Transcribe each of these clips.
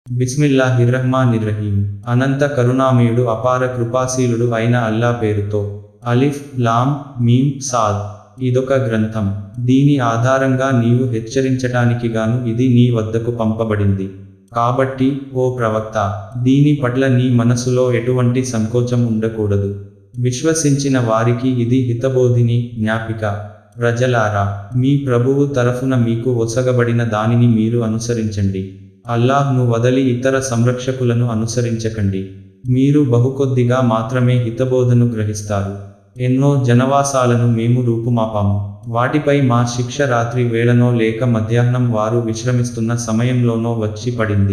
బిస్మిల్లాహిర్రహ్మానిర్రహీం అనంత కరుణామయుడు అపార కృపాశీలుడు అయిన అల్లా పేరుతో అలిఫ్ లాం మీం సాద్ ఇదొక గ్రంథం దీని ఆధారంగా నీవు హెచ్చరించటానికి గాను ఇది నీ వద్దకు పంపబడింది కాబట్టి ఓ ప్రవక్త దీని పట్ల నీ మనసులో ఎటువంటి సంకోచం ఉండకూడదు విశ్వసించిన వారికి ఇది హితబోధిని జ్ఞాపిక ప్రజలారా మీ ప్రభువు తరఫున మీకు ఒసగబడిన దానిని మీరు అనుసరించండి అల్లాహ్ను వదలి ఇతర సంరక్షకులను అనుసరించకండి మీరు బహుకొద్దిగా మాత్రమే హితబోధను గ్రహిస్తారు ఎన్నో జనవాసాలను మేము రూపుమాపాము వాటిపై మా శిక్ష రాత్రి వేళనో లేక మధ్యాహ్నం వారు విశ్రమిస్తున్న సమయంలోనో వచ్చి పడింది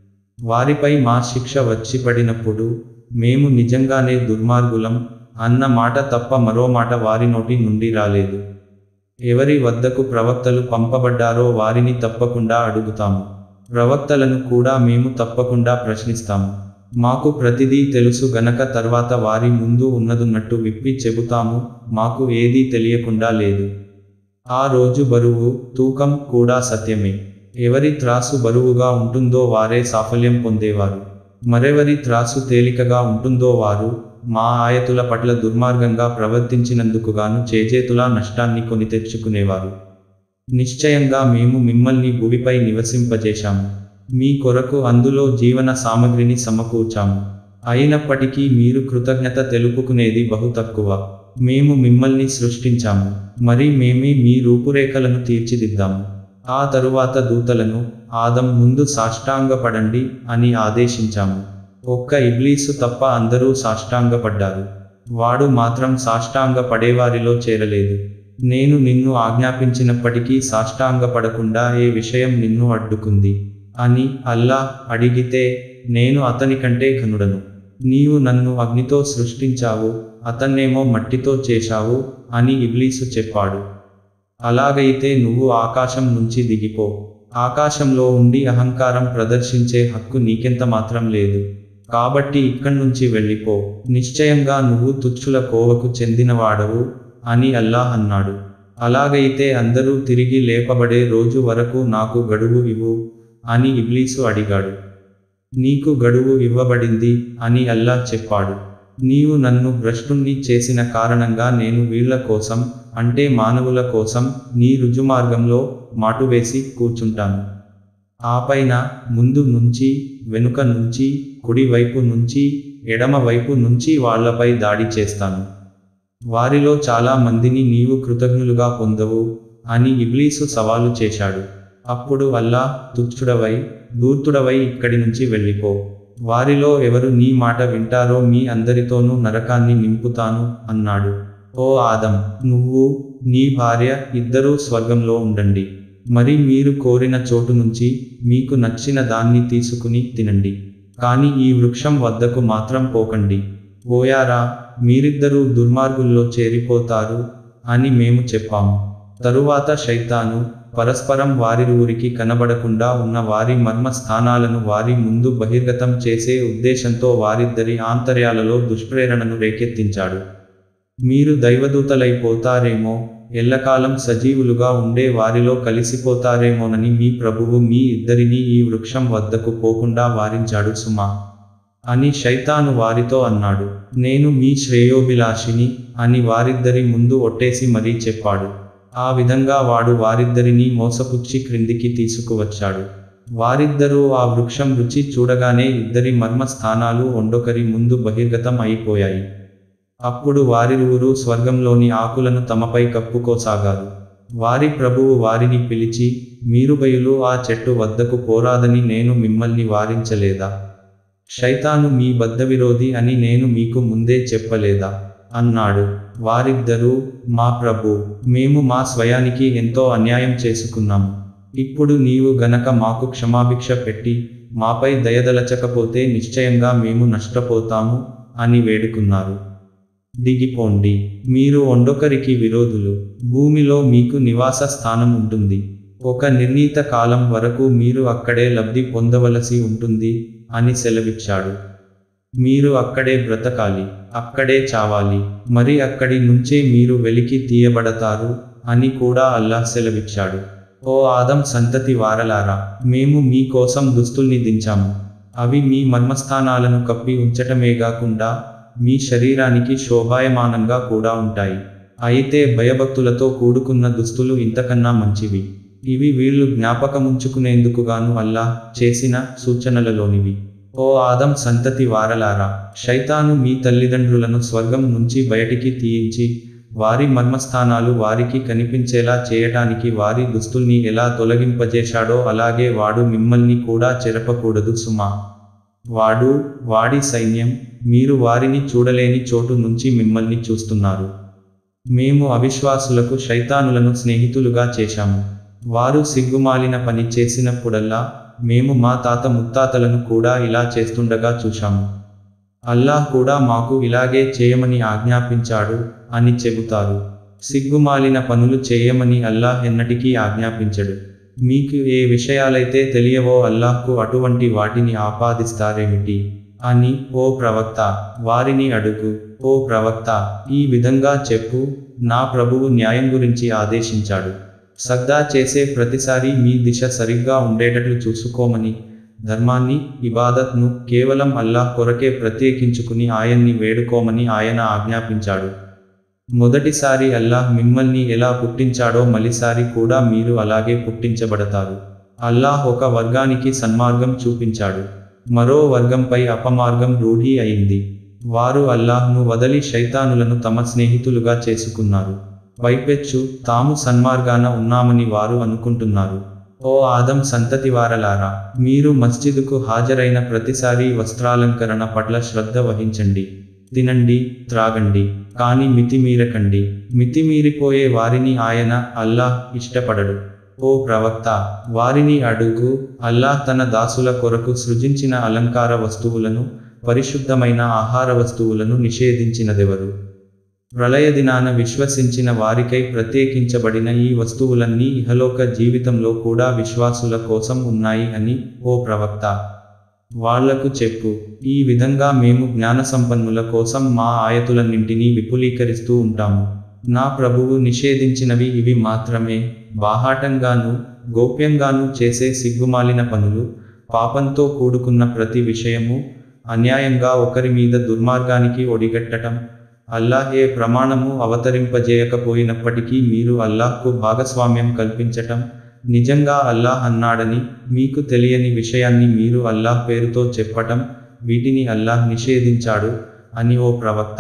వారిపై మా శిక్ష వచ్చి పడినప్పుడు మేము నిజంగానే దుర్మార్గులం అన్న మాట తప్ప మరో మాట వారి నోటి నుండి రాలేదు ఎవరి వద్దకు ప్రవక్తలు పంపబడ్డారో వారిని తప్పకుండా అడుగుతాము ప్రవక్తలను కూడా మేము తప్పకుండా ప్రశ్నిస్తాము మాకు ప్రతిదీ తెలుసు గనక తర్వాత వారి ముందు ఉన్నదున్నట్టు విప్పి చెబుతాము మాకు ఏదీ తెలియకుండా లేదు ఆ రోజు బరువు తూకం కూడా సత్యమే ఎవరి త్రాసు బరువుగా ఉంటుందో వారే సాఫల్యం పొందేవారు మరెవరి త్రాసు తేలికగా ఉంటుందో వారు మా ఆయతుల పట్ల దుర్మార్గంగా ప్రవర్తించినందుకుగాను చేజేతులా నష్టాన్ని కొని తెచ్చుకునేవారు నిశ్చయంగా మేము మిమ్మల్ని భూమిపై నివసింపజేశాము మీ కొరకు అందులో జీవన సామగ్రిని సమకూర్చాము అయినప్పటికీ మీరు కృతజ్ఞత తెలుపుకునేది బహు తక్కువ మేము మిమ్మల్ని సృష్టించాము మరి మేమే మీ రూపురేఖలను తీర్చిదిద్దాము ఆ తరువాత దూతలను ఆదం ముందు సాష్టాంగపడండి అని ఆదేశించాము ఒక్క ఇబ్లీసు తప్ప అందరూ సాష్టాంగపడ్డారు వాడు మాత్రం సాష్టాంగ పడేవారిలో చేరలేదు నేను నిన్ను ఆజ్ఞాపించినప్పటికీ సాష్టాంగపడకుండా ఏ విషయం నిన్ను అడ్డుకుంది అని అల్లా అడిగితే నేను అతని కంటే ఘనుడను నీవు నన్ను అగ్నితో సృష్టించావు అతన్నేమో మట్టితో చేశావు అని ఇబ్లీసు చెప్పాడు అలాగైతే నువ్వు ఆకాశం నుంచి దిగిపో ఆకాశంలో ఉండి అహంకారం ప్రదర్శించే హక్కు నీకెంత మాత్రం లేదు కాబట్టి ఇక్కడ్నుంచి వెళ్ళిపో నిశ్చయంగా నువ్వు తుచ్చుల కోవకు చెందినవాడవు అని అల్లాహ్ అన్నాడు అలాగైతే అందరూ తిరిగి లేపబడే రోజు వరకు నాకు గడువు ఇవ్వు అని ఇబ్లీసు అడిగాడు నీకు గడువు ఇవ్వబడింది అని అల్లాహ్ చెప్పాడు నీవు నన్ను భ్రష్టుణ్ణి చేసిన కారణంగా నేను వీళ్ల కోసం అంటే మానవుల కోసం నీ రుజుమార్గంలో మాటువేసి కూర్చుంటాను ఆపైన ముందు నుంచి వెనుక నుంచి కుడి వైపు నుంచి ఎడమ వైపు నుంచి వాళ్లపై దాడి చేస్తాను వారిలో చాలా మందిని నీవు కృతజ్ఞులుగా పొందవు అని ఇబ్లీసు సవాలు చేశాడు అప్పుడు అల్లా తుచ్చుడవై దూర్తుడవై ఇక్కడి నుంచి వెళ్ళిపో వారిలో ఎవరు నీ మాట వింటారో మీ అందరితోనూ నరకాన్ని నింపుతాను అన్నాడు ఓ ఆదం నువ్వు నీ భార్య ఇద్దరూ స్వర్గంలో ఉండండి మరి మీరు కోరిన చోటు నుంచి మీకు నచ్చిన దాన్ని తీసుకుని తినండి కానీ ఈ వృక్షం వద్దకు మాత్రం పోకండి ఓయారా మీరిద్దరూ దుర్మార్గుల్లో చేరిపోతారు అని మేము చెప్పాము తరువాత శైతాను పరస్పరం వారిరువురికి కనబడకుండా ఉన్న వారి మర్మ స్థానాలను వారి ముందు బహిర్గతం చేసే ఉద్దేశంతో వారిద్దరి ఆంతర్యాలలో దుష్ప్రేరణను రేకెత్తించాడు మీరు దైవదూతలైపోతారేమో ఎల్లకాలం సజీవులుగా ఉండే వారిలో కలిసిపోతారేమోనని మీ ప్రభువు మీ ఇద్దరినీ ఈ వృక్షం వద్దకు పోకుండా వారించాడు సుమా అని శైతాను వారితో అన్నాడు నేను మీ శ్రేయోభిలాషిని అని వారిద్దరి ముందు ఒట్టేసి మరీ చెప్పాడు ఆ విధంగా వాడు వారిద్దరినీ మోసపుచ్చి క్రిందికి తీసుకువచ్చాడు వారిద్దరూ ఆ వృక్షం రుచి చూడగానే ఇద్దరి మర్మ స్థానాలు ఒండొకరి ముందు బహిర్గతం అయిపోయాయి అప్పుడు వారిరువురు స్వర్గంలోని ఆకులను తమపై కప్పుకోసాగారు వారి ప్రభువు వారిని పిలిచి మీరుబయులు ఆ చెట్టు వద్దకు పోరాదని నేను మిమ్మల్ని వారించలేదా శైతాను మీ బద్ధవిరోధి అని నేను మీకు ముందే చెప్పలేదా అన్నాడు వారిద్దరూ మా ప్రభు మేము మా స్వయానికి ఎంతో అన్యాయం చేసుకున్నాము ఇప్పుడు నీవు గనక మాకు క్షమాభిక్ష పెట్టి మాపై దయదలచకపోతే నిశ్చయంగా మేము నష్టపోతాము అని వేడుకున్నారు దిగిపోండి మీరు ఒండొకరికి విరోధులు భూమిలో మీకు నివాస స్థానం ఉంటుంది ఒక నిర్ణీత కాలం వరకు మీరు అక్కడే లబ్ధి పొందవలసి ఉంటుంది అని సెలవిచ్చాడు మీరు అక్కడే బ్రతకాలి అక్కడే చావాలి మరి అక్కడి నుంచే మీరు వెలికి తీయబడతారు అని కూడా అల్లాహ్ సెలవిచ్చాడు ఓ ఆదం సంతతి వారలారా మేము మీ కోసం దుస్తుల్ని దించాము అవి మీ మర్మస్థానాలను కప్పి ఉంచటమే కాకుండా మీ శరీరానికి శోభాయమానంగా కూడా ఉంటాయి అయితే భయభక్తులతో కూడుకున్న దుస్తులు ఇంతకన్నా మంచివి ఇవి వీళ్ళు జ్ఞాపకముంచుకునేందుకు గాను అల్లా చేసిన సూచనలలోనివి ఓ ఆదం సంతతి వారలారా శైతాను మీ తల్లిదండ్రులను స్వర్గం నుంచి బయటికి తీయించి వారి మర్మస్థానాలు వారికి కనిపించేలా చేయటానికి వారి దుస్తుల్ని ఎలా తొలగింపజేశాడో అలాగే వాడు మిమ్మల్ని కూడా చెరపకూడదు సుమా వాడు వాడి సైన్యం మీరు వారిని చూడలేని చోటు నుంచి మిమ్మల్ని చూస్తున్నారు మేము అవిశ్వాసులకు శైతానులను స్నేహితులుగా చేశాము వారు సిగ్గుమాలిన పని చేసినప్పుడల్లా మేము మా తాత ముత్తాతలను కూడా ఇలా చేస్తుండగా చూశాము అల్లాహ్ కూడా మాకు ఇలాగే చేయమని ఆజ్ఞాపించాడు అని చెబుతారు సిగ్గుమాలిన పనులు చేయమని అల్లాహ్ ఎన్నటికీ ఆజ్ఞాపించడు మీకు ఏ విషయాలైతే తెలియవో అల్లాహ్కు అటువంటి వాటిని ఆపాదిస్తారేమిటి అని ఓ ప్రవక్త వారిని అడుగు ఓ ప్రవక్త ఈ విధంగా చెప్పు నా ప్రభువు న్యాయం గురించి ఆదేశించాడు సగ్దా చేసే ప్రతిసారి మీ దిశ సరిగ్గా ఉండేటట్లు చూసుకోమని ధర్మాన్ని ఇబాదత్ను కేవలం అల్లాహ్ కొరకే ప్రత్యేకించుకుని ఆయన్ని వేడుకోమని ఆయన ఆజ్ఞాపించాడు మొదటిసారి అల్లాహ్ మిమ్మల్ని ఎలా పుట్టించాడో మలిసారి కూడా మీరు అలాగే పుట్టించబడతారు అల్లాహ్ ఒక వర్గానికి సన్మార్గం చూపించాడు మరో వర్గంపై అపమార్గం రూఢి అయింది వారు అల్లాహ్ను వదలి శైతానులను తమ స్నేహితులుగా చేసుకున్నారు పైపెచ్చు తాము సన్మార్గాన ఉన్నామని వారు అనుకుంటున్నారు ఓ ఆదం సంతతివారలారా మీరు మస్జిదుకు హాజరైన ప్రతిసారి వస్త్రాలంకరణ పట్ల శ్రద్ధ వహించండి తినండి త్రాగండి కాని మితిమీరకండి మితిమీరిపోయే వారిని ఆయన అల్లాహ్ ఇష్టపడడు ఓ ప్రవక్త వారిని అడుగు అల్లాహ్ తన దాసుల కొరకు సృజించిన అలంకార వస్తువులను పరిశుద్ధమైన ఆహార వస్తువులను నిషేధించినదెవరు ప్రళయ దినాన విశ్వసించిన వారికై ప్రత్యేకించబడిన ఈ వస్తువులన్నీ ఇహలోక జీవితంలో కూడా విశ్వాసుల కోసం ఉన్నాయి అని ఓ ప్రవక్త వాళ్లకు చెప్పు ఈ విధంగా మేము జ్ఞానసంపన్నుల కోసం మా ఆయతులన్నింటినీ విపులీకరిస్తూ ఉంటాము నా ప్రభువు నిషేధించినవి ఇవి మాత్రమే బాహాటంగాను గోప్యంగాను చేసే సిగ్గుమాలిన పనులు పాపంతో కూడుకున్న ప్రతి విషయము అన్యాయంగా ఒకరి మీద దుర్మార్గానికి ఒడిగట్టటం అల్లాహ్ ఏ ప్రమాణము అవతరింపజేయకపోయినప్పటికీ మీరు అల్లాహ్కు భాగస్వామ్యం కల్పించటం నిజంగా అల్లాహ్ అన్నాడని మీకు తెలియని విషయాన్ని మీరు అల్లాహ్ పేరుతో చెప్పటం వీటిని అల్లాహ్ నిషేధించాడు అని ఓ ప్రవక్త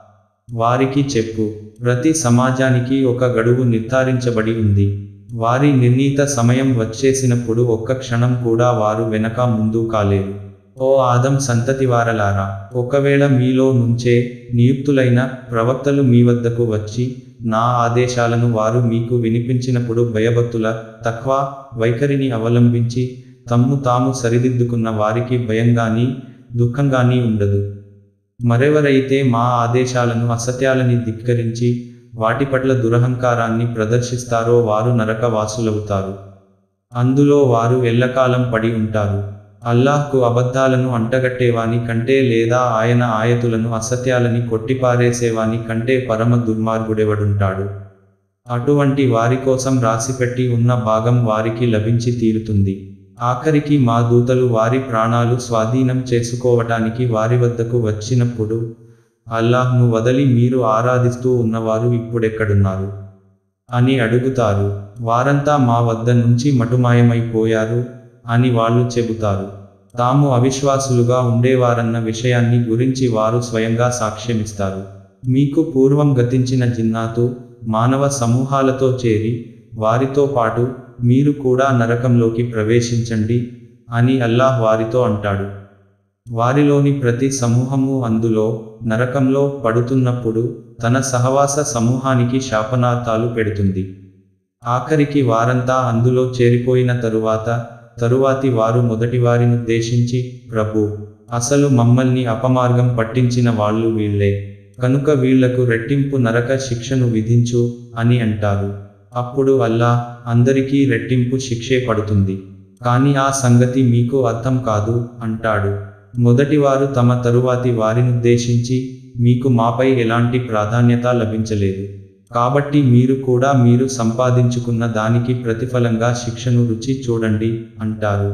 వారికి చెప్పు ప్రతి సమాజానికి ఒక గడువు నిర్ధారించబడి ఉంది వారి నిర్ణీత సమయం వచ్చేసినప్పుడు ఒక్క క్షణం కూడా వారు వెనక ముందు కాలేరు ఓ ఆదం సంతతివారలారా ఒకవేళ మీలో నుంచే నియుక్తులైన ప్రవక్తలు మీ వద్దకు వచ్చి నా ఆదేశాలను వారు మీకు వినిపించినప్పుడు భయభక్తుల తక్వా వైఖరిని అవలంబించి తమ్ము తాము సరిదిద్దుకున్న వారికి భయంగాని దుఃఖంగాని ఉండదు మరెవరైతే మా ఆదేశాలను అసత్యాలని ధిక్కరించి వాటి పట్ల దురహంకారాన్ని ప్రదర్శిస్తారో వారు నరకవాసులవుతారు అందులో వారు ఎల్లకాలం పడి ఉంటారు అల్లాహ్కు అబద్ధాలను అంటగట్టేవాని కంటే లేదా ఆయన ఆయతులను అసత్యాలని కొట్టిపారేసేవాని కంటే పరమ దుర్మార్గుడెవడుంటాడు అటువంటి వారి కోసం రాసిపెట్టి ఉన్న భాగం వారికి లభించి తీరుతుంది ఆఖరికి మా దూతలు వారి ప్రాణాలు స్వాధీనం చేసుకోవటానికి వారి వద్దకు వచ్చినప్పుడు అల్లాహ్ను వదలి మీరు ఆరాధిస్తూ ఉన్నవారు ఇప్పుడెక్కడున్నారు అని అడుగుతారు వారంతా మా వద్ద నుంచి మటుమాయమైపోయారు అని వాళ్ళు చెబుతారు తాము అవిశ్వాసులుగా ఉండేవారన్న విషయాన్ని గురించి వారు స్వయంగా సాక్ష్యమిస్తారు మీకు పూర్వం గతించిన జిన్నాతు మానవ సమూహాలతో చేరి వారితో పాటు మీరు కూడా నరకంలోకి ప్రవేశించండి అని అల్లాహ్ వారితో అంటాడు వారిలోని ప్రతి సమూహము అందులో నరకంలో పడుతున్నప్పుడు తన సహవాస సమూహానికి శాపనార్థాలు పెడుతుంది ఆఖరికి వారంతా అందులో చేరిపోయిన తరువాత తరువాతి వారు మొదటివారినుద్దేశించి ప్రభు అసలు మమ్మల్ని అపమార్గం పట్టించిన వాళ్ళు వీళ్లే కనుక వీళ్లకు రెట్టింపు నరక శిక్షను విధించు అని అంటారు అప్పుడు అల్లా అందరికీ రెట్టింపు శిక్షే పడుతుంది కాని ఆ సంగతి మీకు అర్థం కాదు అంటాడు మొదటివారు తమ తరువాతి వారినుద్దేశించి మీకు మాపై ఎలాంటి ప్రాధాన్యత లభించలేదు కాబట్టి మీరు కూడా మీరు సంపాదించుకున్న దానికి ప్రతిఫలంగా శిక్షను రుచి చూడండి అంటారు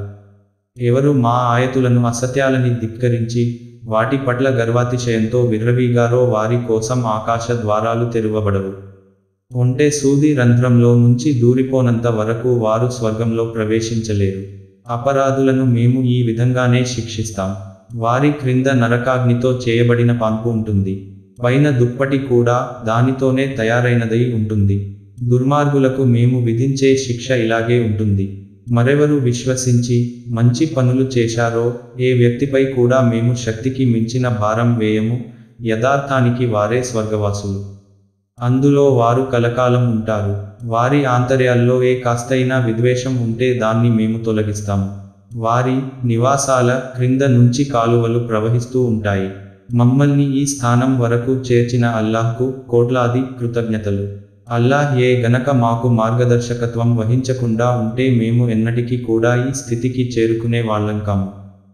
ఎవరు మా ఆయతులను అసత్యాలని ధిక్కరించి వాటి పట్ల గర్వాతిశయంతో విర్రవీగారో వారి కోసం ఆకాశ ద్వారాలు తెరువబడవు ఒంటె సూది రంధ్రంలో నుంచి దూరిపోనంత వరకు వారు స్వర్గంలో ప్రవేశించలేరు అపరాధులను మేము ఈ విధంగానే శిక్షిస్తాం వారి క్రింద నరకాగ్నితో చేయబడిన పాన్పు ఉంటుంది పైన దుప్పటి కూడా దానితోనే తయారైనదై ఉంటుంది దుర్మార్గులకు మేము విధించే శిక్ష ఇలాగే ఉంటుంది మరెవరు విశ్వసించి మంచి పనులు చేశారో ఏ వ్యక్తిపై కూడా మేము శక్తికి మించిన భారం వేయము యథార్థానికి వారే స్వర్గవాసులు అందులో వారు కలకాలం ఉంటారు వారి ఆంతర్యాల్లో ఏ కాస్తైనా విద్వేషం ఉంటే దాన్ని మేము తొలగిస్తాము వారి నివాసాల క్రింద నుంచి కాలువలు ప్రవహిస్తూ ఉంటాయి మమ్మల్ని ఈ స్థానం వరకు చేర్చిన అల్లాహ్కు కోట్లాది కృతజ్ఞతలు అల్లాహ్ ఏ గనక మాకు మార్గదర్శకత్వం వహించకుండా ఉంటే మేము ఎన్నటికీ కూడా ఈ స్థితికి చేరుకునే వాళ్ళం కాము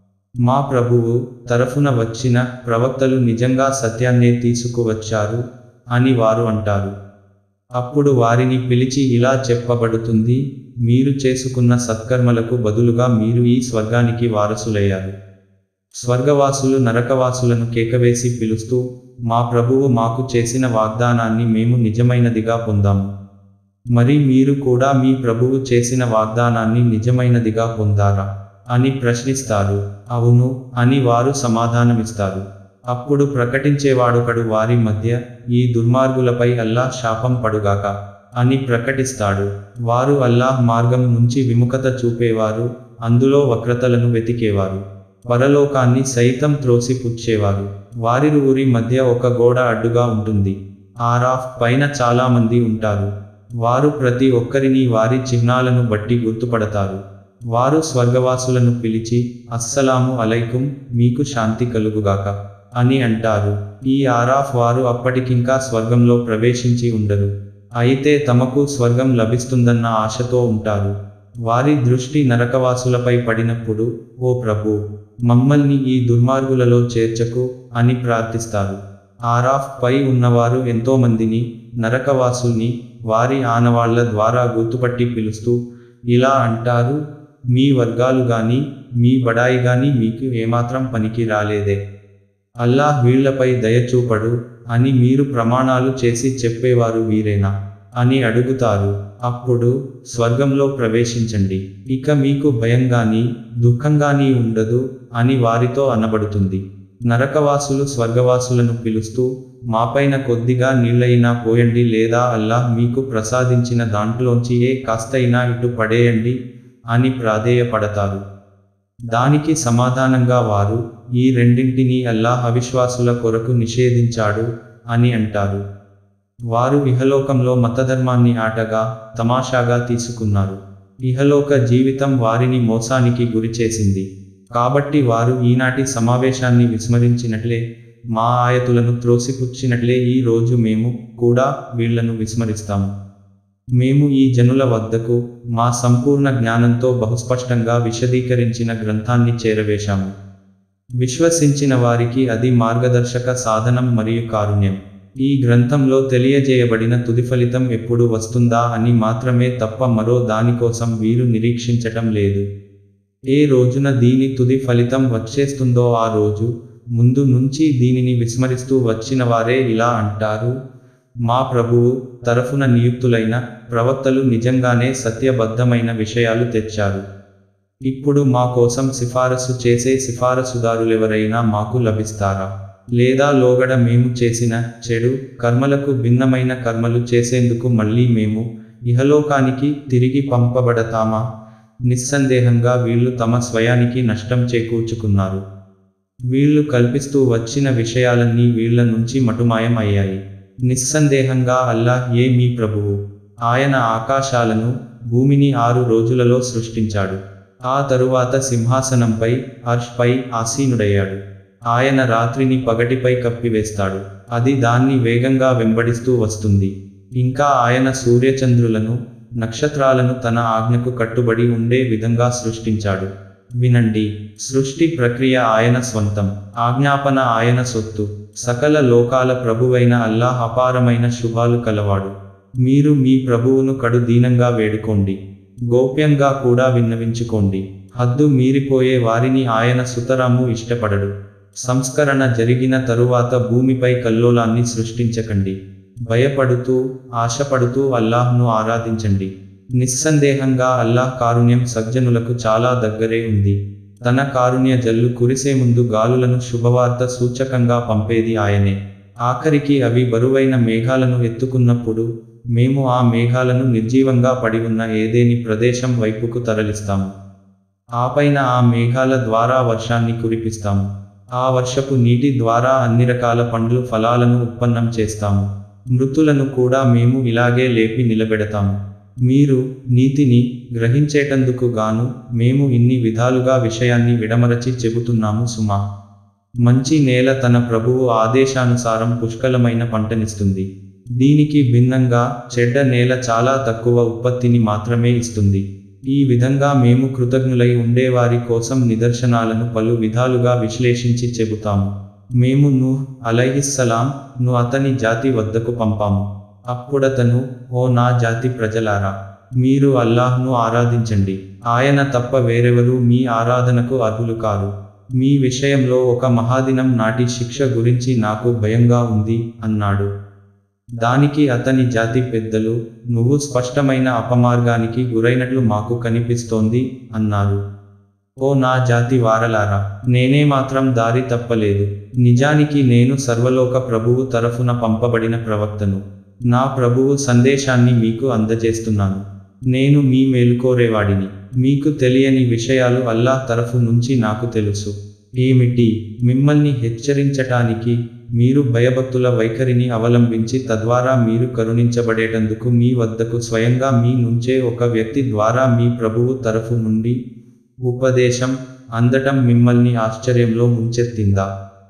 మా ప్రభువు తరఫున వచ్చిన ప్రవక్తలు నిజంగా సత్యాన్నే తీసుకువచ్చారు అని వారు అంటారు అప్పుడు వారిని పిలిచి ఇలా చెప్పబడుతుంది మీరు చేసుకున్న సత్కర్మలకు బదులుగా మీరు ఈ స్వర్గానికి వారసులయ్యారు స్వర్గవాసులు నరకవాసులను కేకవేసి పిలుస్తూ మా ప్రభువు మాకు చేసిన వాగ్దానాన్ని మేము నిజమైనదిగా పొందాము మరి మీరు కూడా మీ ప్రభువు చేసిన వాగ్దానాన్ని నిజమైనదిగా పొందారా అని ప్రశ్నిస్తారు అవును అని వారు సమాధానమిస్తారు అప్పుడు ప్రకటించేవాడొకడు వారి మధ్య ఈ దుర్మార్గులపై అల్లాహ్ శాపం పడుగాక అని ప్రకటిస్తాడు వారు అల్లాహ్ మార్గం నుంచి విముఖత చూపేవారు అందులో వక్రతలను వెతికేవారు పరలోకాన్ని సైతం త్రోసిపుచ్చేవారు వారిరువురి మధ్య ఒక గోడ అడ్డుగా ఉంటుంది ఆరాఫ్ పైన చాలామంది ఉంటారు వారు ప్రతి ఒక్కరిని వారి చిహ్నాలను బట్టి గుర్తుపడతారు వారు స్వర్గవాసులను పిలిచి అస్సలాము అలైకుం మీకు శాంతి కలుగుగాక అని అంటారు ఈ ఆరాఫ్ వారు అప్పటికింకా స్వర్గంలో ప్రవేశించి ఉండరు అయితే తమకు స్వర్గం లభిస్తుందన్న ఆశతో ఉంటారు వారి దృష్టి నరకవాసులపై పడినప్పుడు ఓ ప్రభు మమ్మల్ని ఈ దుర్మార్గులలో చేర్చకు అని ప్రార్థిస్తారు ఆరాఫ్ పై ఉన్నవారు ఎంతోమందిని నరకవాసుల్ని వారి ఆనవాళ్ల ద్వారా గుర్తుపట్టి పిలుస్తూ ఇలా అంటారు మీ వర్గాలు గాని మీ బడాయి గాని మీకు ఏమాత్రం పనికి రాలేదే అల్లాహ్ వీళ్లపై దయచూపడు అని మీరు ప్రమాణాలు చేసి చెప్పేవారు వీరేనా అని అడుగుతారు అప్పుడు స్వర్గంలో ప్రవేశించండి ఇక మీకు భయంగాని దుఃఖంగాని ఉండదు అని వారితో అనబడుతుంది నరకవాసులు స్వర్గవాసులను పిలుస్తూ మాపైన కొద్దిగా నీళ్ళైనా పోయండి లేదా అల్లాహ్ మీకు ప్రసాదించిన దాంట్లోంచి ఏ కాస్తైనా ఇటు పడేయండి అని ప్రాధేయపడతారు దానికి సమాధానంగా వారు ఈ రెండింటినీ అల్లాహ్ అవిశ్వాసుల కొరకు నిషేధించాడు అని అంటారు వారు ఇహలోకంలో మతధర్మాన్ని ఆటగా తమాషాగా తీసుకున్నారు ఇహలోక జీవితం వారిని మోసానికి గురిచేసింది కాబట్టి వారు ఈనాటి సమావేశాన్ని విస్మరించినట్లే మా ఆయతులను త్రోసిపుచ్చినట్లే ఈ రోజు మేము కూడా వీళ్లను విస్మరిస్తాము మేము ఈ జనుల వద్దకు మా సంపూర్ణ జ్ఞానంతో బహుస్పష్టంగా విశదీకరించిన గ్రంథాన్ని చేరవేశాము విశ్వసించిన వారికి అది మార్గదర్శక సాధనం మరియు కారుణ్యం ఈ గ్రంథంలో తెలియజేయబడిన తుది ఫలితం ఎప్పుడు వస్తుందా అని మాత్రమే తప్ప మరో దానికోసం వీరు నిరీక్షించటం లేదు ఏ రోజున దీని తుది ఫలితం వచ్చేస్తుందో ఆ రోజు ముందు నుంచి దీనిని విస్మరిస్తూ వచ్చిన వారే ఇలా అంటారు మా ప్రభువు తరఫున నియుక్తులైన ప్రవక్తలు నిజంగానే సత్యబద్ధమైన విషయాలు తెచ్చారు ఇప్పుడు మా కోసం సిఫారసు చేసే సిఫారసుదారులెవరైనా మాకు లభిస్తారా లేదా లోగడ మేము చేసిన చెడు కర్మలకు భిన్నమైన కర్మలు చేసేందుకు మళ్ళీ మేము ఇహలోకానికి తిరిగి పంపబడతామా నిస్సందేహంగా వీళ్ళు తమ స్వయానికి నష్టం చేకూర్చుకున్నారు వీళ్ళు కల్పిస్తూ వచ్చిన విషయాలన్నీ వీళ్ళ నుంచి మటుమాయం అయ్యాయి నిస్సందేహంగా అల్లాహ్ ఏ మీ ప్రభువు ఆయన ఆకాశాలను భూమిని ఆరు రోజులలో సృష్టించాడు ఆ తరువాత సింహాసనంపై అర్ష్పై ఆసీనుడయ్యాడు ఆయన రాత్రిని పగటిపై కప్పివేస్తాడు అది దాన్ని వేగంగా వెంబడిస్తూ వస్తుంది ఇంకా ఆయన సూర్యచంద్రులను నక్షత్రాలను తన ఆజ్ఞకు కట్టుబడి ఉండే విధంగా సృష్టించాడు వినండి సృష్టి ప్రక్రియ ఆయన స్వంతం ఆజ్ఞాపన ఆయన సొత్తు సకల లోకాల ప్రభువైన అల్లాహ్ అపారమైన శుభాలు కలవాడు మీరు మీ ప్రభువును కడు దీనంగా వేడుకోండి గోప్యంగా కూడా విన్నవించుకోండి హద్దు మీరిపోయే వారిని ఆయన సుతరాము ఇష్టపడడు సంస్కరణ జరిగిన తరువాత భూమిపై కల్లోలాన్ని సృష్టించకండి భయపడుతూ ఆశపడుతూ అల్లాహ్ను ఆరాధించండి నిస్సందేహంగా అల్లాహ్ కారుణ్యం సజ్జనులకు చాలా దగ్గరే ఉంది తన కారుణ్య జల్లు కురిసే ముందు గాలులను శుభవార్త సూచకంగా పంపేది ఆయనే ఆఖరికి అవి బరువైన మేఘాలను ఎత్తుకున్నప్పుడు మేము ఆ మేఘాలను నిర్జీవంగా పడి ఉన్న ఏదేని ప్రదేశం వైపుకు తరలిస్తాము ఆపైన ఆ మేఘాల ద్వారా వర్షాన్ని కురిపిస్తాము ఆ వర్షపు నీటి ద్వారా అన్ని రకాల పండ్లు ఫలాలను ఉత్పన్నం చేస్తాము మృతులను కూడా మేము ఇలాగే లేపి నిలబెడతాము మీరు నీతిని గ్రహించేటందుకు గాను మేము ఇన్ని విధాలుగా విషయాన్ని విడమరచి చెబుతున్నాము సుమా మంచి నేల తన ప్రభువు ఆదేశానుసారం పుష్కలమైన పంటనిస్తుంది దీనికి భిన్నంగా చెడ్డ నేల చాలా తక్కువ ఉత్పత్తిని మాత్రమే ఇస్తుంది ఈ విధంగా మేము కృతజ్ఞులై ఉండేవారి కోసం నిదర్శనాలను పలు విధాలుగా విశ్లేషించి చెబుతాము మేము ను అలైహిస్సలాం ను అతని జాతి వద్దకు పంపాము అప్పుడతను ఓ నా జాతి ప్రజలారా మీరు అల్లాహ్ను ఆరాధించండి ఆయన తప్ప వేరెవరూ మీ ఆరాధనకు అర్హులు కారు మీ విషయంలో ఒక మహాదినం నాటి శిక్ష గురించి నాకు భయంగా ఉంది అన్నాడు దానికి అతని జాతి పెద్దలు నువ్వు స్పష్టమైన అపమార్గానికి గురైనట్లు మాకు కనిపిస్తోంది అన్నారు ఓ నా జాతి వారలారా నేనే మాత్రం దారి తప్పలేదు నిజానికి నేను సర్వలోక ప్రభువు తరఫున పంపబడిన ప్రవక్తను నా ప్రభువు సందేశాన్ని మీకు అందజేస్తున్నాను నేను మీ మేలుకోరేవాడిని మీకు తెలియని విషయాలు అల్లాహ్ తరఫు నుంచి నాకు తెలుసు ఏమిటి మిమ్మల్ని హెచ్చరించటానికి మీరు భయభక్తుల వైఖరిని అవలంబించి తద్వారా మీరు కరుణించబడేటందుకు మీ వద్దకు స్వయంగా మీ నుంచే ఒక వ్యక్తి ద్వారా మీ ప్రభువు తరఫు నుండి ఉపదేశం అందటం మిమ్మల్ని ఆశ్చర్యంలో ముంచెత్తిందా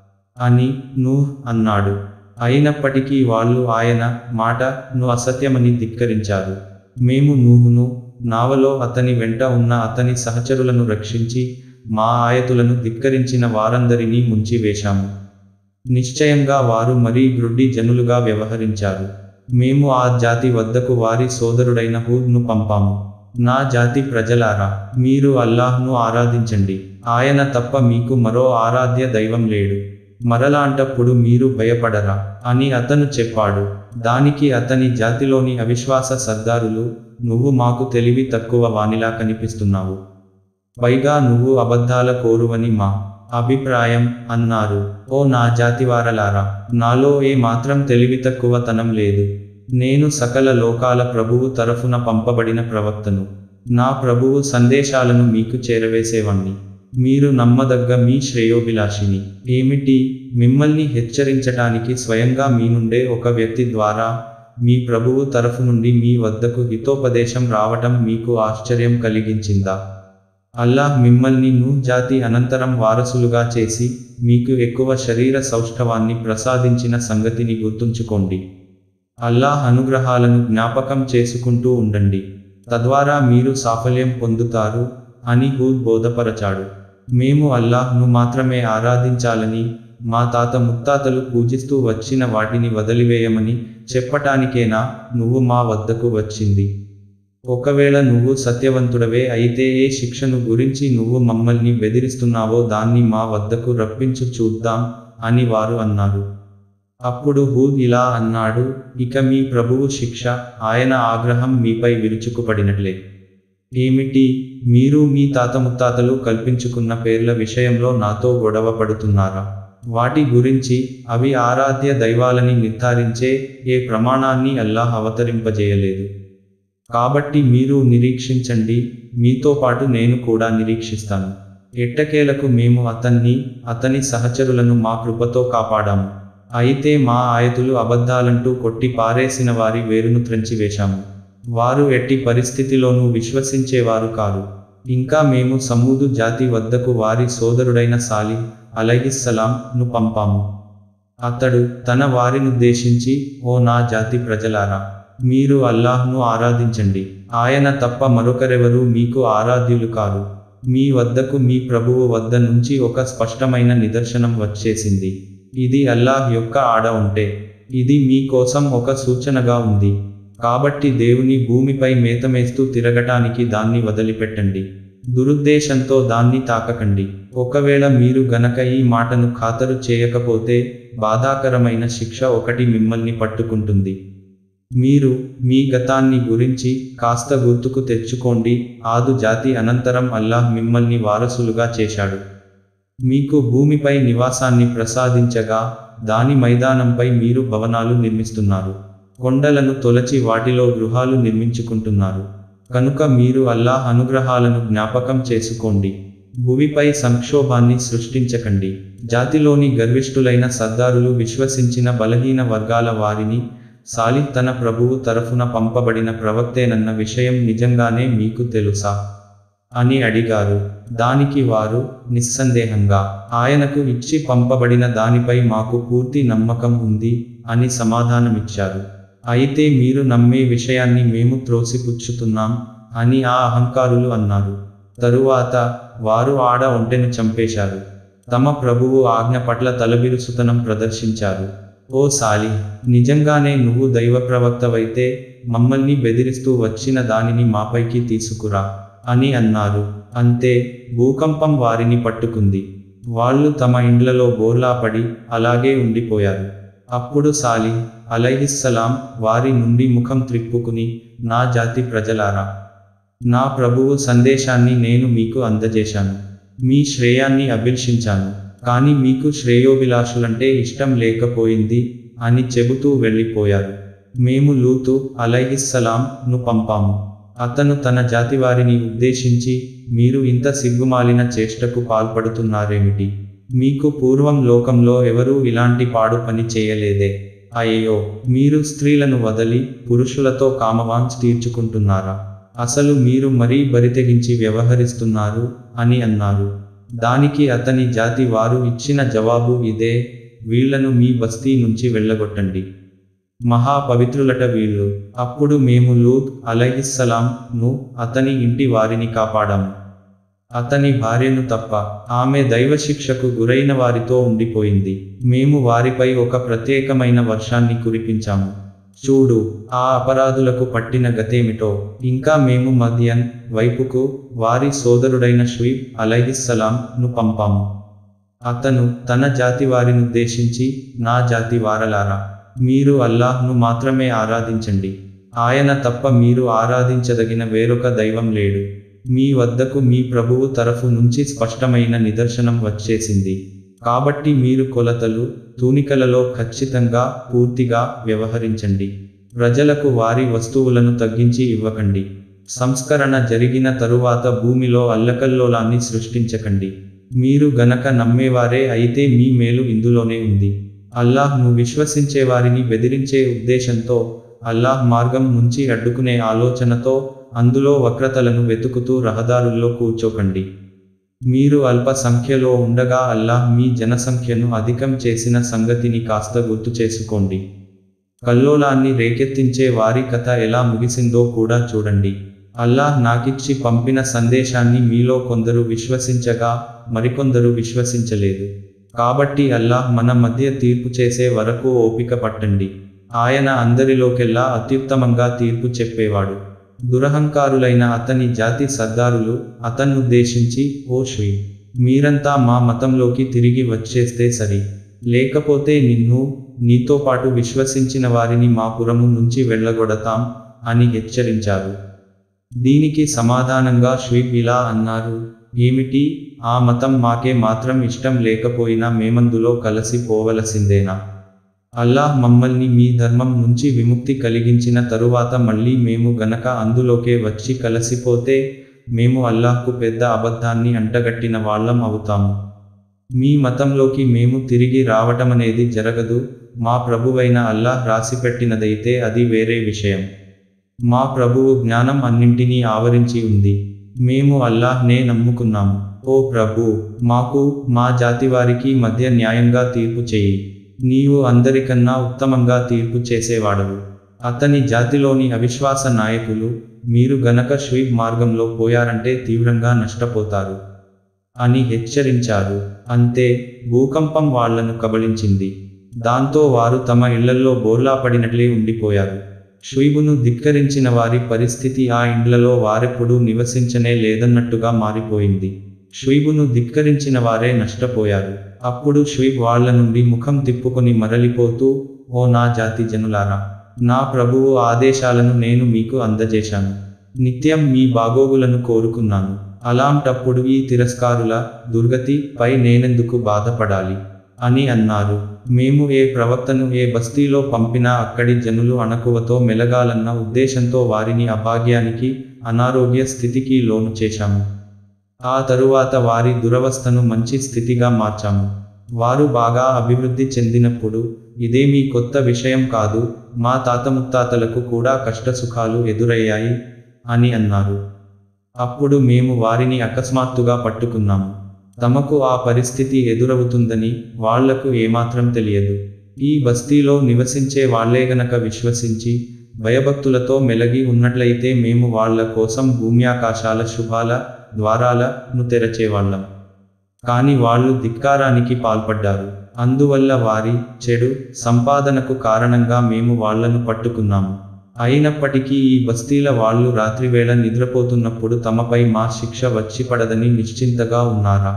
అని నూహ్ అన్నాడు అయినప్పటికీ వాళ్ళు ఆయన మాటను అసత్యమని ధిక్కరించారు మేము నూహును నావలో అతని వెంట ఉన్న అతని సహచరులను రక్షించి మా ఆయతులను ధిక్కరించిన వారందరినీ ముంచివేశాము నిశ్చయంగా వారు మరీ గ్రుడ్డి జనులుగా వ్యవహరించారు మేము ఆ జాతి వద్దకు వారి సోదరుడైన హూద్ను పంపాము నా జాతి ప్రజలారా మీరు అల్లాహ్ను ఆరాధించండి ఆయన తప్ప మీకు మరో ఆరాధ్య దైవం లేడు మరలాంటప్పుడు మీరు భయపడరా అని అతను చెప్పాడు దానికి అతని జాతిలోని అవిశ్వాస సర్దారులు నువ్వు మాకు తెలివి తక్కువ వానిలా కనిపిస్తున్నావు పైగా నువ్వు అబద్ధాల కోరువని మా అభిప్రాయం అన్నారు ఓ నా జాతివారలారా నాలో ఏ మాత్రం తెలివి తక్కువతనం లేదు నేను సకల లోకాల ప్రభువు తరఫున పంపబడిన ప్రవక్తను నా ప్రభువు సందేశాలను మీకు చేరవేసేవాణ్ణి మీరు నమ్మదగ్గ మీ శ్రేయోభిలాషిని ఏమిటి మిమ్మల్ని హెచ్చరించటానికి స్వయంగా మీ నుండే ఒక వ్యక్తి ద్వారా మీ ప్రభువు తరఫు నుండి మీ వద్దకు హితోపదేశం రావటం మీకు ఆశ్చర్యం కలిగించిందా అల్లాహ్ మిమ్మల్ని నూహ్ జాతి అనంతరం వారసులుగా చేసి మీకు ఎక్కువ శరీర సౌష్ఠవాన్ని ప్రసాదించిన సంగతిని గుర్తుంచుకోండి అల్లాహ్ అనుగ్రహాలను జ్ఞాపకం చేసుకుంటూ ఉండండి తద్వారా మీరు సాఫల్యం పొందుతారు అని హూద్ బోధపరచాడు మేము అల్లాహ్ను మాత్రమే ఆరాధించాలని మా తాత ముత్తాతలు పూజిస్తూ వచ్చిన వాటిని వదిలివేయమని చెప్పటానికేనా నువ్వు మా వద్దకు వచ్చింది ఒకవేళ నువ్వు సత్యవంతుడవే అయితే ఏ శిక్షను గురించి నువ్వు మమ్మల్ని బెదిరిస్తున్నావో దాన్ని మా వద్దకు రప్పించు చూద్దాం అని వారు అన్నారు అప్పుడు హూద్ ఇలా అన్నాడు ఇక మీ ప్రభువు శిక్ష ఆయన ఆగ్రహం మీపై విరుచుకుపడినట్లే ఏమిటి మీరు మీ తాత ముత్తాతలు కల్పించుకున్న పేర్ల విషయంలో నాతో గొడవ పడుతున్నారా వాటి గురించి అవి ఆరాధ్య దైవాలని నిర్ధారించే ఏ ప్రమాణాన్ని అల్లాహ్ అవతరింపజేయలేదు కాబట్టి మీరు నిరీక్షించండి మీతో పాటు నేను కూడా నిరీక్షిస్తాను ఎట్టకేలకు మేము అతన్ని అతని సహచరులను మా కృపతో కాపాడాము అయితే మా ఆయతులు అబద్ధాలంటూ కొట్టి పారేసిన వారి వేరును త్రెంచివేశాము వారు ఎట్టి పరిస్థితిలోనూ విశ్వసించేవారు కారు ఇంకా మేము సమూదు జాతి వద్దకు వారి సోదరుడైన సాలి అలైహిస్సలాం ను పంపాము అతడు తన వారినుద్దేశించి ఓ నా జాతి ప్రజలారా మీరు అల్లాహ్ను ఆరాధించండి ఆయన తప్ప మరొకరెవరూ మీకు ఆరాధ్యులు కారు మీ వద్దకు మీ ప్రభువు వద్ద నుంచి ఒక స్పష్టమైన నిదర్శనం వచ్చేసింది ఇది అల్లాహ్ యొక్క ఆడ ఉంటే ఇది మీ కోసం ఒక సూచనగా ఉంది కాబట్టి దేవుని భూమిపై మేతమేస్తూ తిరగటానికి దాన్ని వదిలిపెట్టండి దురుద్దేశంతో దాన్ని తాకకండి ఒకవేళ మీరు గనక ఈ మాటను ఖాతరు చేయకపోతే బాధాకరమైన శిక్ష ఒకటి మిమ్మల్ని పట్టుకుంటుంది మీరు మీ గతాన్ని గురించి కాస్త గుర్తుకు తెచ్చుకోండి ఆదు జాతి అనంతరం అల్లాహ్ మిమ్మల్ని వారసులుగా చేశాడు మీకు భూమిపై నివాసాన్ని ప్రసాదించగా దాని మైదానంపై మీరు భవనాలు నిర్మిస్తున్నారు కొండలను తొలచి వాటిలో గృహాలు నిర్మించుకుంటున్నారు కనుక మీరు అల్లాహ్ అనుగ్రహాలను జ్ఞాపకం చేసుకోండి భువిపై సంక్షోభాన్ని సృష్టించకండి జాతిలోని గర్విష్ఠులైన సర్దారులు విశ్వసించిన బలహీన వర్గాల వారిని సాలిహ్ తన ప్రభువు తరఫున పంపబడిన ప్రవక్తేనన్న విషయం నిజంగానే మీకు తెలుసా అని అడిగారు దానికి వారు నిస్సందేహంగా ఆయనకు ఇచ్చి పంపబడిన దానిపై మాకు పూర్తి నమ్మకం ఉంది అని సమాధానమిచ్చారు అయితే మీరు నమ్మే విషయాన్ని మేము త్రోసిపుచ్చుతున్నాం అని ఆ అహంకారులు అన్నారు తరువాత వారు ఆడ ఒంటెను చంపేశారు తమ ప్రభువు ఆజ్ఞ పట్ల తలబిరుసుతనం ప్రదర్శించారు ఓ సాలి నిజంగానే నువ్వు దైవ ప్రవక్తవైతే మమ్మల్ని బెదిరిస్తూ వచ్చిన దానిని మాపైకి తీసుకురా అని అన్నారు అంతే భూకంపం వారిని పట్టుకుంది వాళ్ళు తమ ఇండ్లలో బోర్లాపడి అలాగే ఉండిపోయారు అప్పుడు సాలి అలైహిస్సలాం వారి నుండి ముఖం త్రిప్పుకుని నా జాతి ప్రజలారా నా ప్రభువు సందేశాన్ని నేను మీకు అందజేశాను మీ శ్రేయాన్ని అభిలషించాను కానీ మీకు శ్రేయోభిలాషులంటే ఇష్టం లేకపోయింది అని చెబుతూ వెళ్ళిపోయారు మేము లూతు అలైహిస్సలాం ను పంపాము అతను తన జాతివారిని ఉద్దేశించి మీరు ఇంత సిగ్గుమాలిన చేష్టకు పాల్పడుతున్నారేమిటి మీకు పూర్వం లోకంలో ఎవరూ ఇలాంటి పాడు పని చేయలేదే అయ్యో మీరు స్త్రీలను వదలి పురుషులతో కామవాంచ్ తీర్చుకుంటున్నారా అసలు మీరు మరీ బరితెగించి వ్యవహరిస్తున్నారు అని అన్నారు దానికి అతని జాతి వారు ఇచ్చిన జవాబు ఇదే వీళ్లను మీ బస్తీ నుంచి వెళ్ళగొట్టండి మహాపవిత్రులట వీళ్ళు అప్పుడు మేము లూత్ అలైహిస్సలాం ను అతని ఇంటి వారిని కాపాడాము అతని భార్యను తప్ప ఆమె దైవశిక్షకు గురైన వారితో ఉండిపోయింది మేము వారిపై ఒక ప్రత్యేకమైన వర్షాన్ని కురిపించాము చూడు ఆ అపరాధులకు పట్టిన గతేమిటో ఇంకా మేము మధ్యన్ వైపుకు వారి సోదరుడైన షుయిబ్ అలైహిస్సలాం ను పంపాము అతను తన జాతి వారినుద్దేశించి నా జాతి వారలారా మీరు అల్లాహ్ను మాత్రమే ఆరాధించండి ఆయన తప్ప మీరు ఆరాధించదగిన వేరొక దైవం లేడు మీ వద్దకు మీ ప్రభువు తరఫు నుంచి స్పష్టమైన నిదర్శనం వచ్చేసింది కాబట్టి మీరు కొలతలు తూనికలలో ఖచ్చితంగా పూర్తిగా వ్యవహరించండి ప్రజలకు వారి వస్తువులను తగ్గించి ఇవ్వకండి సంస్కరణ జరిగిన తరువాత భూమిలో అల్లకల్లోలాన్ని సృష్టించకండి మీరు గనక నమ్మేవారే అయితే మీ మేలు ఇందులోనే ఉంది అల్లాహ్ను విశ్వసించే వారిని బెదిరించే ఉద్దేశంతో అల్లాహ్ మార్గం నుంచి అడ్డుకునే ఆలోచనతో అందులో వక్రతలను వెతుకుతూ రహదారుల్లో కూర్చోకండి మీరు అల్ప సంఖ్యలో ఉండగా అల్లాహ్ మీ జనసంఖ్యను అధికం చేసిన సంగతిని కాస్త గుర్తు చేసుకోండి కల్లోలాన్ని రేకెత్తించే వారి కథ ఎలా ముగిసిందో కూడా చూడండి అల్లాహ్ నాకిచ్చి పంపిన సందేశాన్ని మీలో కొందరు విశ్వసించగా మరికొందరు విశ్వసించలేదు కాబట్టి అల్లాహ్ మన మధ్య తీర్పు చేసే వరకు ఓపిక పట్టండి ఆయన అందరిలోకెల్లా అత్యుత్తమంగా తీర్పు చెప్పేవాడు దురహంకారులైన అతని జాతి సర్దారులు అతన్నుద్దేశించి ఓ శ్రీ మీరంతా మా మతంలోకి తిరిగి వచ్చేస్తే సరి లేకపోతే నిన్ను నీతో పాటు విశ్వసించిన వారిని మా పురము నుంచి వెళ్ళగొడతాం అని హెచ్చరించారు దీనికి సమాధానంగా శ్వీబ్ ఇలా అన్నారు ఏమిటి ఆ మతం మాకే మాత్రం ఇష్టం లేకపోయినా మేమందులో కలిసి పోవలసిందేనా అల్లాహ్ మమ్మల్ని మీ ధర్మం నుంచి విముక్తి కలిగించిన తరువాత మళ్ళీ మేము గనక అందులోకే వచ్చి కలిసిపోతే మేము అల్లాహ్కు పెద్ద అబద్ధాన్ని అంటగట్టిన వాళ్ళం అవుతాము మీ మతంలోకి మేము తిరిగి రావటమనేది జరగదు మా ప్రభువైన అల్లాహ్ రాసిపెట్టినదైతే అది వేరే విషయం మా ప్రభువు జ్ఞానం అన్నింటినీ ఆవరించి ఉంది మేము అల్లాహ్నే నమ్ముకున్నాము ఓ ప్రభు మాకు మా జాతివారికి మధ్య న్యాయంగా తీర్పు చేయి నీవు అందరికన్నా ఉత్తమంగా తీర్పు చేసేవాడవు అతని జాతిలోని అవిశ్వాస నాయకులు మీరు గనక శ్వీబ్ మార్గంలో పోయారంటే తీవ్రంగా నష్టపోతారు అని హెచ్చరించారు అంతే భూకంపం వాళ్లను కబళించింది దాంతో వారు తమ ఇళ్లల్లో బోర్లా పడినట్లే ఉండిపోయారు షుయిబును ధిక్కరించిన వారి పరిస్థితి ఆ ఇండ్లలో వారెప్పుడూ నివసించనే లేదన్నట్టుగా మారిపోయింది షుయిబును ధిక్కరించిన వారే నష్టపోయారు అప్పుడు షుయిబ్ వాళ్ల నుండి ముఖం తిప్పుకొని మరలిపోతూ ఓ నా జాతి జనులారా నా ప్రభువు ఆదేశాలను నేను మీకు అందజేశాను నిత్యం మీ బాగోగులను కోరుకున్నాను అలాంటప్పుడు ఈ తిరస్కారుల దుర్గతి పై నేనెందుకు బాధపడాలి అని అన్నారు మేము ఏ ప్రవక్తను ఏ బస్తీలో పంపినా అక్కడి జనులు అణకువతో మెలగాలన్న ఉద్దేశంతో వారిని అభాగ్యానికి అనారోగ్య స్థితికి లోను చేశాము ఆ తరువాత వారి దురవస్థను మంచి స్థితిగా మార్చాము వారు బాగా అభివృద్ధి చెందినప్పుడు ఇదేమీ కొత్త విషయం కాదు మా తాత ముత్తాతలకు కూడా కష్టసుఖాలు ఎదురయ్యాయి అని అన్నారు అప్పుడు మేము వారిని అకస్మాత్తుగా పట్టుకున్నాము తమకు ఆ పరిస్థితి ఎదురవుతుందని వాళ్లకు ఏమాత్రం తెలియదు ఈ బస్తీలో నివసించే వాళ్లే గనక విశ్వసించి భయభక్తులతో మెలగి ఉన్నట్లయితే మేము వాళ్ళ కోసం భూమ్యాకాశాల శుభాల ద్వారాలను తెరచేవాళ్ళం కాని వాళ్ళు ధిక్కారానికి పాల్పడ్డారు అందువల్ల వారి చెడు సంపాదనకు కారణంగా మేము వాళ్లను పట్టుకున్నాము అయినప్పటికీ ఈ బస్తీల వాళ్ళు రాత్రివేళ నిద్రపోతున్నప్పుడు తమపై మా శిక్ష వచ్చి పడదని నిశ్చింతగా ఉన్నారా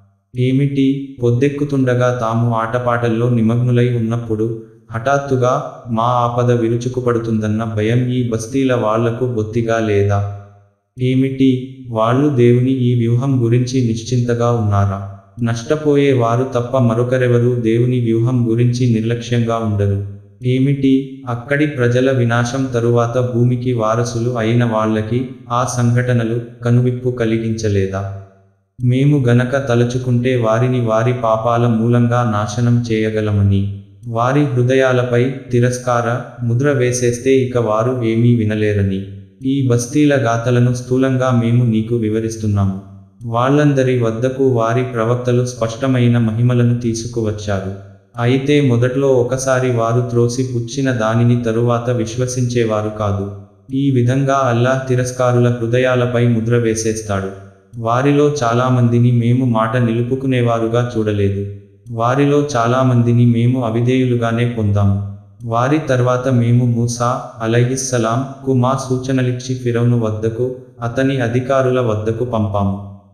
ఏమిటి పొద్దెక్కుతుండగా తాము ఆటపాటల్లో నిమగ్నులై ఉన్నప్పుడు హఠాత్తుగా మా ఆపద విరుచుకుపడుతుందన్న భయం ఈ బస్తీల వాళ్లకు బొత్తిగా లేదా ఏమిటి వాళ్ళు దేవుని ఈ వ్యూహం గురించి నిశ్చింతగా ఉన్నారా నష్టపోయే వారు తప్ప మరొకరెవరూ దేవుని వ్యూహం గురించి నిర్లక్ష్యంగా ఉండరు ఏమిటి అక్కడి ప్రజల వినాశం తరువాత భూమికి వారసులు అయిన వాళ్ళకి ఆ సంఘటనలు కనువిప్పు కలిగించలేదా మేము గనక తలచుకుంటే వారిని వారి పాపాల మూలంగా నాశనం చేయగలమని వారి హృదయాలపై తిరస్కార ముద్ర వేసేస్తే ఇక వారు ఏమీ వినలేరని ఈ బస్తీల గాథలను స్థూలంగా మేము నీకు వివరిస్తున్నాము వాళ్ళందరి వద్దకు వారి ప్రవక్తలు స్పష్టమైన మహిమలను తీసుకువచ్చారు అయితే మొదట్లో ఒకసారి వారు త్రోసి పుచ్చిన దానిని తరువాత విశ్వసించేవారు కాదు ఈ విధంగా అల్లాహ్ తిరస్కారుల హృదయాలపై ముద్ర వేసేస్తాడు వారిలో చాలామందిని మేము మాట నిలుపుకునేవారుగా చూడలేదు వారిలో చాలామందిని మేము అవిధేయులుగానే పొందాము వారి తర్వాత మేము మూసా అలైహిస్సలాం కు మా సూచనలిచ్చి ఫిరౌను వద్దకు అతని అధికారుల వద్దకు పంపాము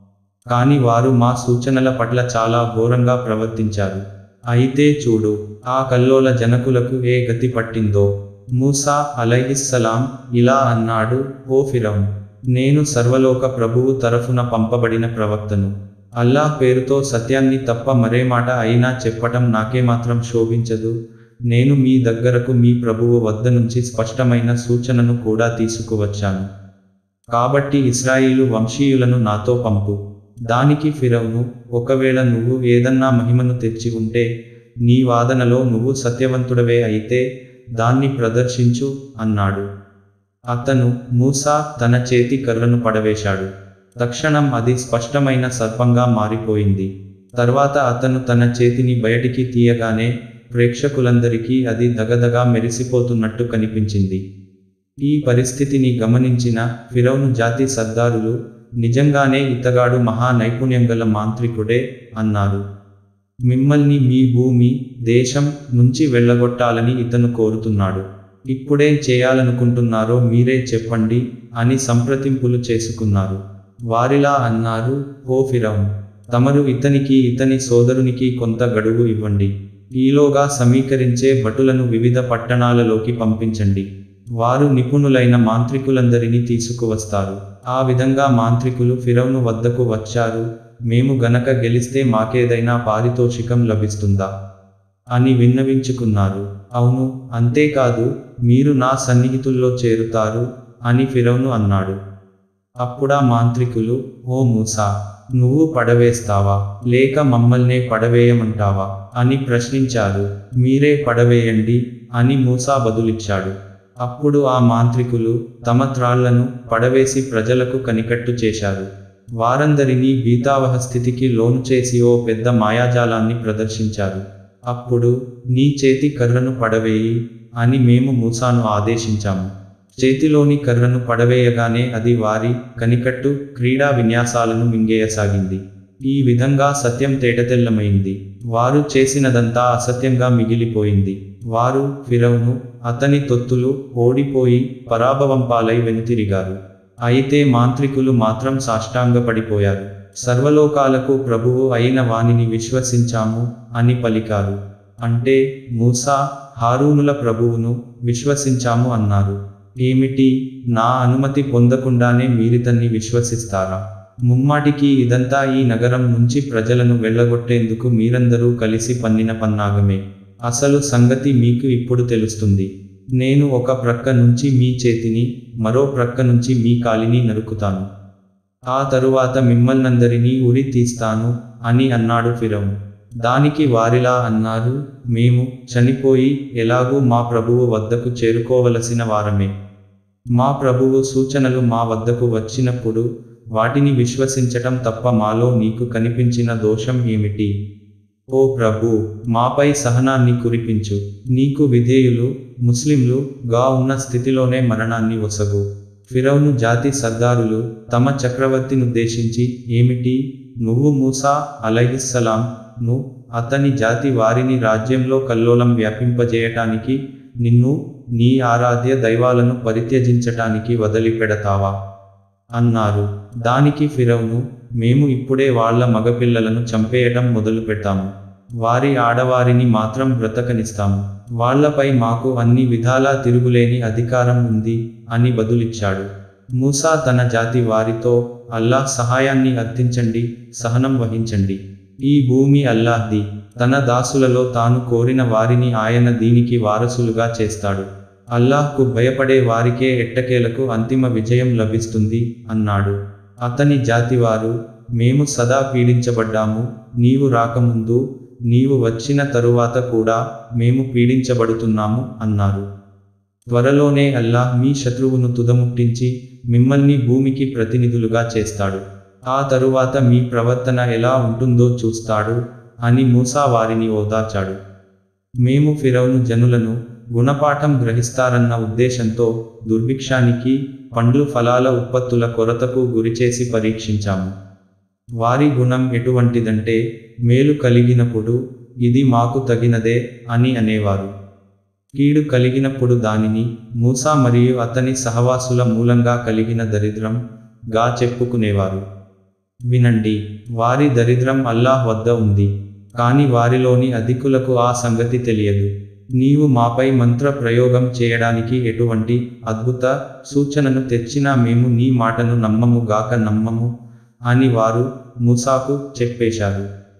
కాని వారు మా సూచనల పట్ల చాలా ఘోరంగా ప్రవర్తించారు అయితే చూడు ఆ కల్లోల జనకులకు ఏ గతి పట్టిందో మూసా అలైహిస్సలాం ఇలా అన్నాడు ఓ ఫిరౌన్ నేను సర్వలోక ప్రభువు తరఫున పంపబడిన ప్రవక్తను అల్లాహ్ పేరుతో సత్యాన్ని తప్ప మరే మాట అయినా చెప్పటం నాకేమాత్రం శోభించదు నేను మీ దగ్గరకు మీ ప్రభువు వద్ద నుంచి స్పష్టమైన సూచనను కూడా తీసుకువచ్చాను కాబట్టి ఇస్రాయిలు వంశీయులను నాతో పంపు దానికి ఫిరౌను ఒకవేళ నువ్వు ఏదన్నా మహిమను తెచ్చి ఉంటే నీ వాదనలో నువ్వు సత్యవంతుడవే అయితే దాన్ని ప్రదర్శించు అన్నాడు అతను మూసా తన చేతి కర్రను పడవేశాడు తక్షణం అది స్పష్టమైన సర్పంగా మారిపోయింది తర్వాత అతను తన చేతిని బయటికి తీయగానే ప్రేక్షకులందరికీ అది దగదగా మెరిసిపోతున్నట్టు కనిపించింది ఈ పరిస్థితిని గమనించిన ఫిరౌను జాతి సర్దారులు నిజంగానే ఇతగాడు మహా నైపుణ్యం గల మాంత్రికుడే అన్నారు మిమ్మల్ని మీ భూమి దేశం నుంచి వెళ్ళగొట్టాలని ఇతను కోరుతున్నాడు ఇప్పుడేం చేయాలనుకుంటున్నారో మీరే చెప్పండి అని సంప్రదింపులు చేసుకున్నారు వారిలా అన్నారు ఓ ఫిరౌన్ తమరు ఇతనికి ఇతని సోదరునికి కొంత గడువు ఇవ్వండి ఈలోగా సమీకరించే భటులను వివిధ పట్టణాలలోకి పంపించండి వారు నిపుణులైన మాంత్రికులందరినీ తీసుకువస్తారు ఆ విధంగా మాంత్రికులు ఫిరౌను వద్దకు వచ్చారు మేము గనక గెలిస్తే మాకేదైనా పారితోషికం లభిస్తుందా అని విన్నవించుకున్నారు అవును అంతేకాదు మీరు నా సన్నిహితుల్లో చేరుతారు అని ఫిరౌను అన్నాడు అప్పుడా మాంత్రికులు ఓ మూసా నువ్వు పడవేస్తావా లేక మమ్మల్నే పడవేయమంటావా అని ప్రశ్నించారు మీరే పడవేయండి అని మూసా బదులిచ్చాడు అప్పుడు ఆ మాంత్రికులు తమ త్రాళ్లను పడవేసి ప్రజలకు కనికట్టు చేశారు వారందరినీ భీతావహ స్థితికి లోను చేసి ఓ పెద్ద మాయాజాలాన్ని ప్రదర్శించారు అప్పుడు నీ చేతి కర్రను పడవేయి అని మేము మూసాను ఆదేశించాము చేతిలోని కర్రను పడవేయగానే అది వారి కనికట్టు క్రీడా విన్యాసాలను మింగేయసాగింది ఈ విధంగా సత్యం తేటతెల్లమైంది వారు చేసినదంతా అసత్యంగా మిగిలిపోయింది వారు ఫిరౌను అతని తొత్తులు ఓడిపోయి పరాభవం పాలై వెనుతిరిగారు అయితే మాంత్రికులు మాత్రం సాష్టాంగపడిపోయారు సర్వలోకాలకు ప్రభువు అయిన వానిని విశ్వసించాము అని పలికారు అంటే మూసా హారూనుల ప్రభువును విశ్వసించాము అన్నారు ఏమిటి నా అనుమతి పొందకుండానే మీరితన్ని విశ్వసిస్తారా ముమ్మాటికి ఇదంతా ఈ నగరం నుంచి ప్రజలను వెళ్ళగొట్టేందుకు మీరందరూ కలిసి పన్నిన పన్నాగమే అసలు సంగతి మీకు ఇప్పుడు తెలుస్తుంది నేను ఒక ప్రక్క నుంచి మీ చేతిని మరో ప్రక్క నుంచి మీ కాలిని నరుకుతాను ఆ తరువాత మిమ్మల్నందరినీ ఉరి తీస్తాను అని అన్నాడు ఫిరౌన్ దానికి వారిలా అన్నారు మేము చనిపోయి ఎలాగూ మా ప్రభువు వద్దకు చేరుకోవలసిన వారమే మా ప్రభువు సూచనలు మా వద్దకు వచ్చినప్పుడు వాటిని విశ్వసించటం తప్ప మాలో నీకు కనిపించిన దోషం ఏమిటి ఓ ప్రభు మాపై సహనాన్ని కురిపించు నీకు విధేయులు ముస్లింలు గా ఉన్న స్థితిలోనే మరణాన్ని ఒసగు ఫిరౌను జాతి సర్దారులు తమ చక్రవర్తినుద్దేశించి ఏమిటి నువ్వు మూసా అలైహిస్సలాం ను అతని జాతి వారిని రాజ్యంలో కల్లోలం వ్యాపింపజేయటానికి నిన్ను నీ ఆరాధ్య దైవాలను పరిత్యజించటానికి వదిలిపెడతావా అన్నారు దానికి ఫిరౌను మేము ఇప్పుడే వాళ్ళ మగపిల్లలను చంపేయటం మొదలు పెడతాము వారి ఆడవారిని మాత్రం బ్రతకనిస్తాము వాళ్లపై మాకు అన్ని విధాలా తిరుగులేని అధికారం ఉంది అని బదులిచ్చాడు మూసా తన జాతి వారితో అల్లాహ్ సహాయాన్ని అర్థించండి సహనం వహించండి ఈ భూమి అల్లాహ్ది తన దాసులలో తాను కోరిన వారిని ఆయన దీనికి వారసులుగా చేస్తాడు అల్లాహ్కు భయపడే వారికే ఎట్టకేలకు అంతిమ విజయం లభిస్తుంది అన్నాడు అతని జాతివారు మేము సదా పీడించబడ్డాము నీవు రాకముందు నీవు వచ్చిన తరువాత కూడా మేము పీడించబడుతున్నాము అన్నారు త్వరలోనే అల్లాహ్ మీ శత్రువును తుదముట్టించి మిమ్మల్ని భూమికి ప్రతినిధులుగా చేస్తాడు ఆ తరువాత మీ ప్రవర్తన ఎలా ఉంటుందో చూస్తాడు అని మూసా వారిని ఓదార్చాడు మేము ఫిరౌను జనులను గుణపాఠం గ్రహిస్తారన్న ఉద్దేశంతో దుర్భిక్షానికి పండ్లు ఫలాల ఉత్పత్తుల కొరతకు గురిచేసి పరీక్షించాము వారి గుణం ఎటువంటిదంటే మేలు కలిగినప్పుడు ఇది మాకు తగినదే అని అనేవారు కీడు కలిగినప్పుడు దానిని మూసా మరియు అతని సహవాసుల మూలంగా కలిగిన దరిద్రం గా చెప్పుకునేవారు వినండి వారి దరిద్రం అల్లాహ్ వద్ద ఉంది కాని వారిలోని అధికులకు ఆ సంగతి తెలియదు నీవు మాపై మంత్ర ప్రయోగం చేయడానికి ఎటువంటి అద్భుత సూచనను తెచ్చినా మేము నీ మాటను నమ్మము గాక నమ్మము అని వారు మూసాకు చెప్పేశారు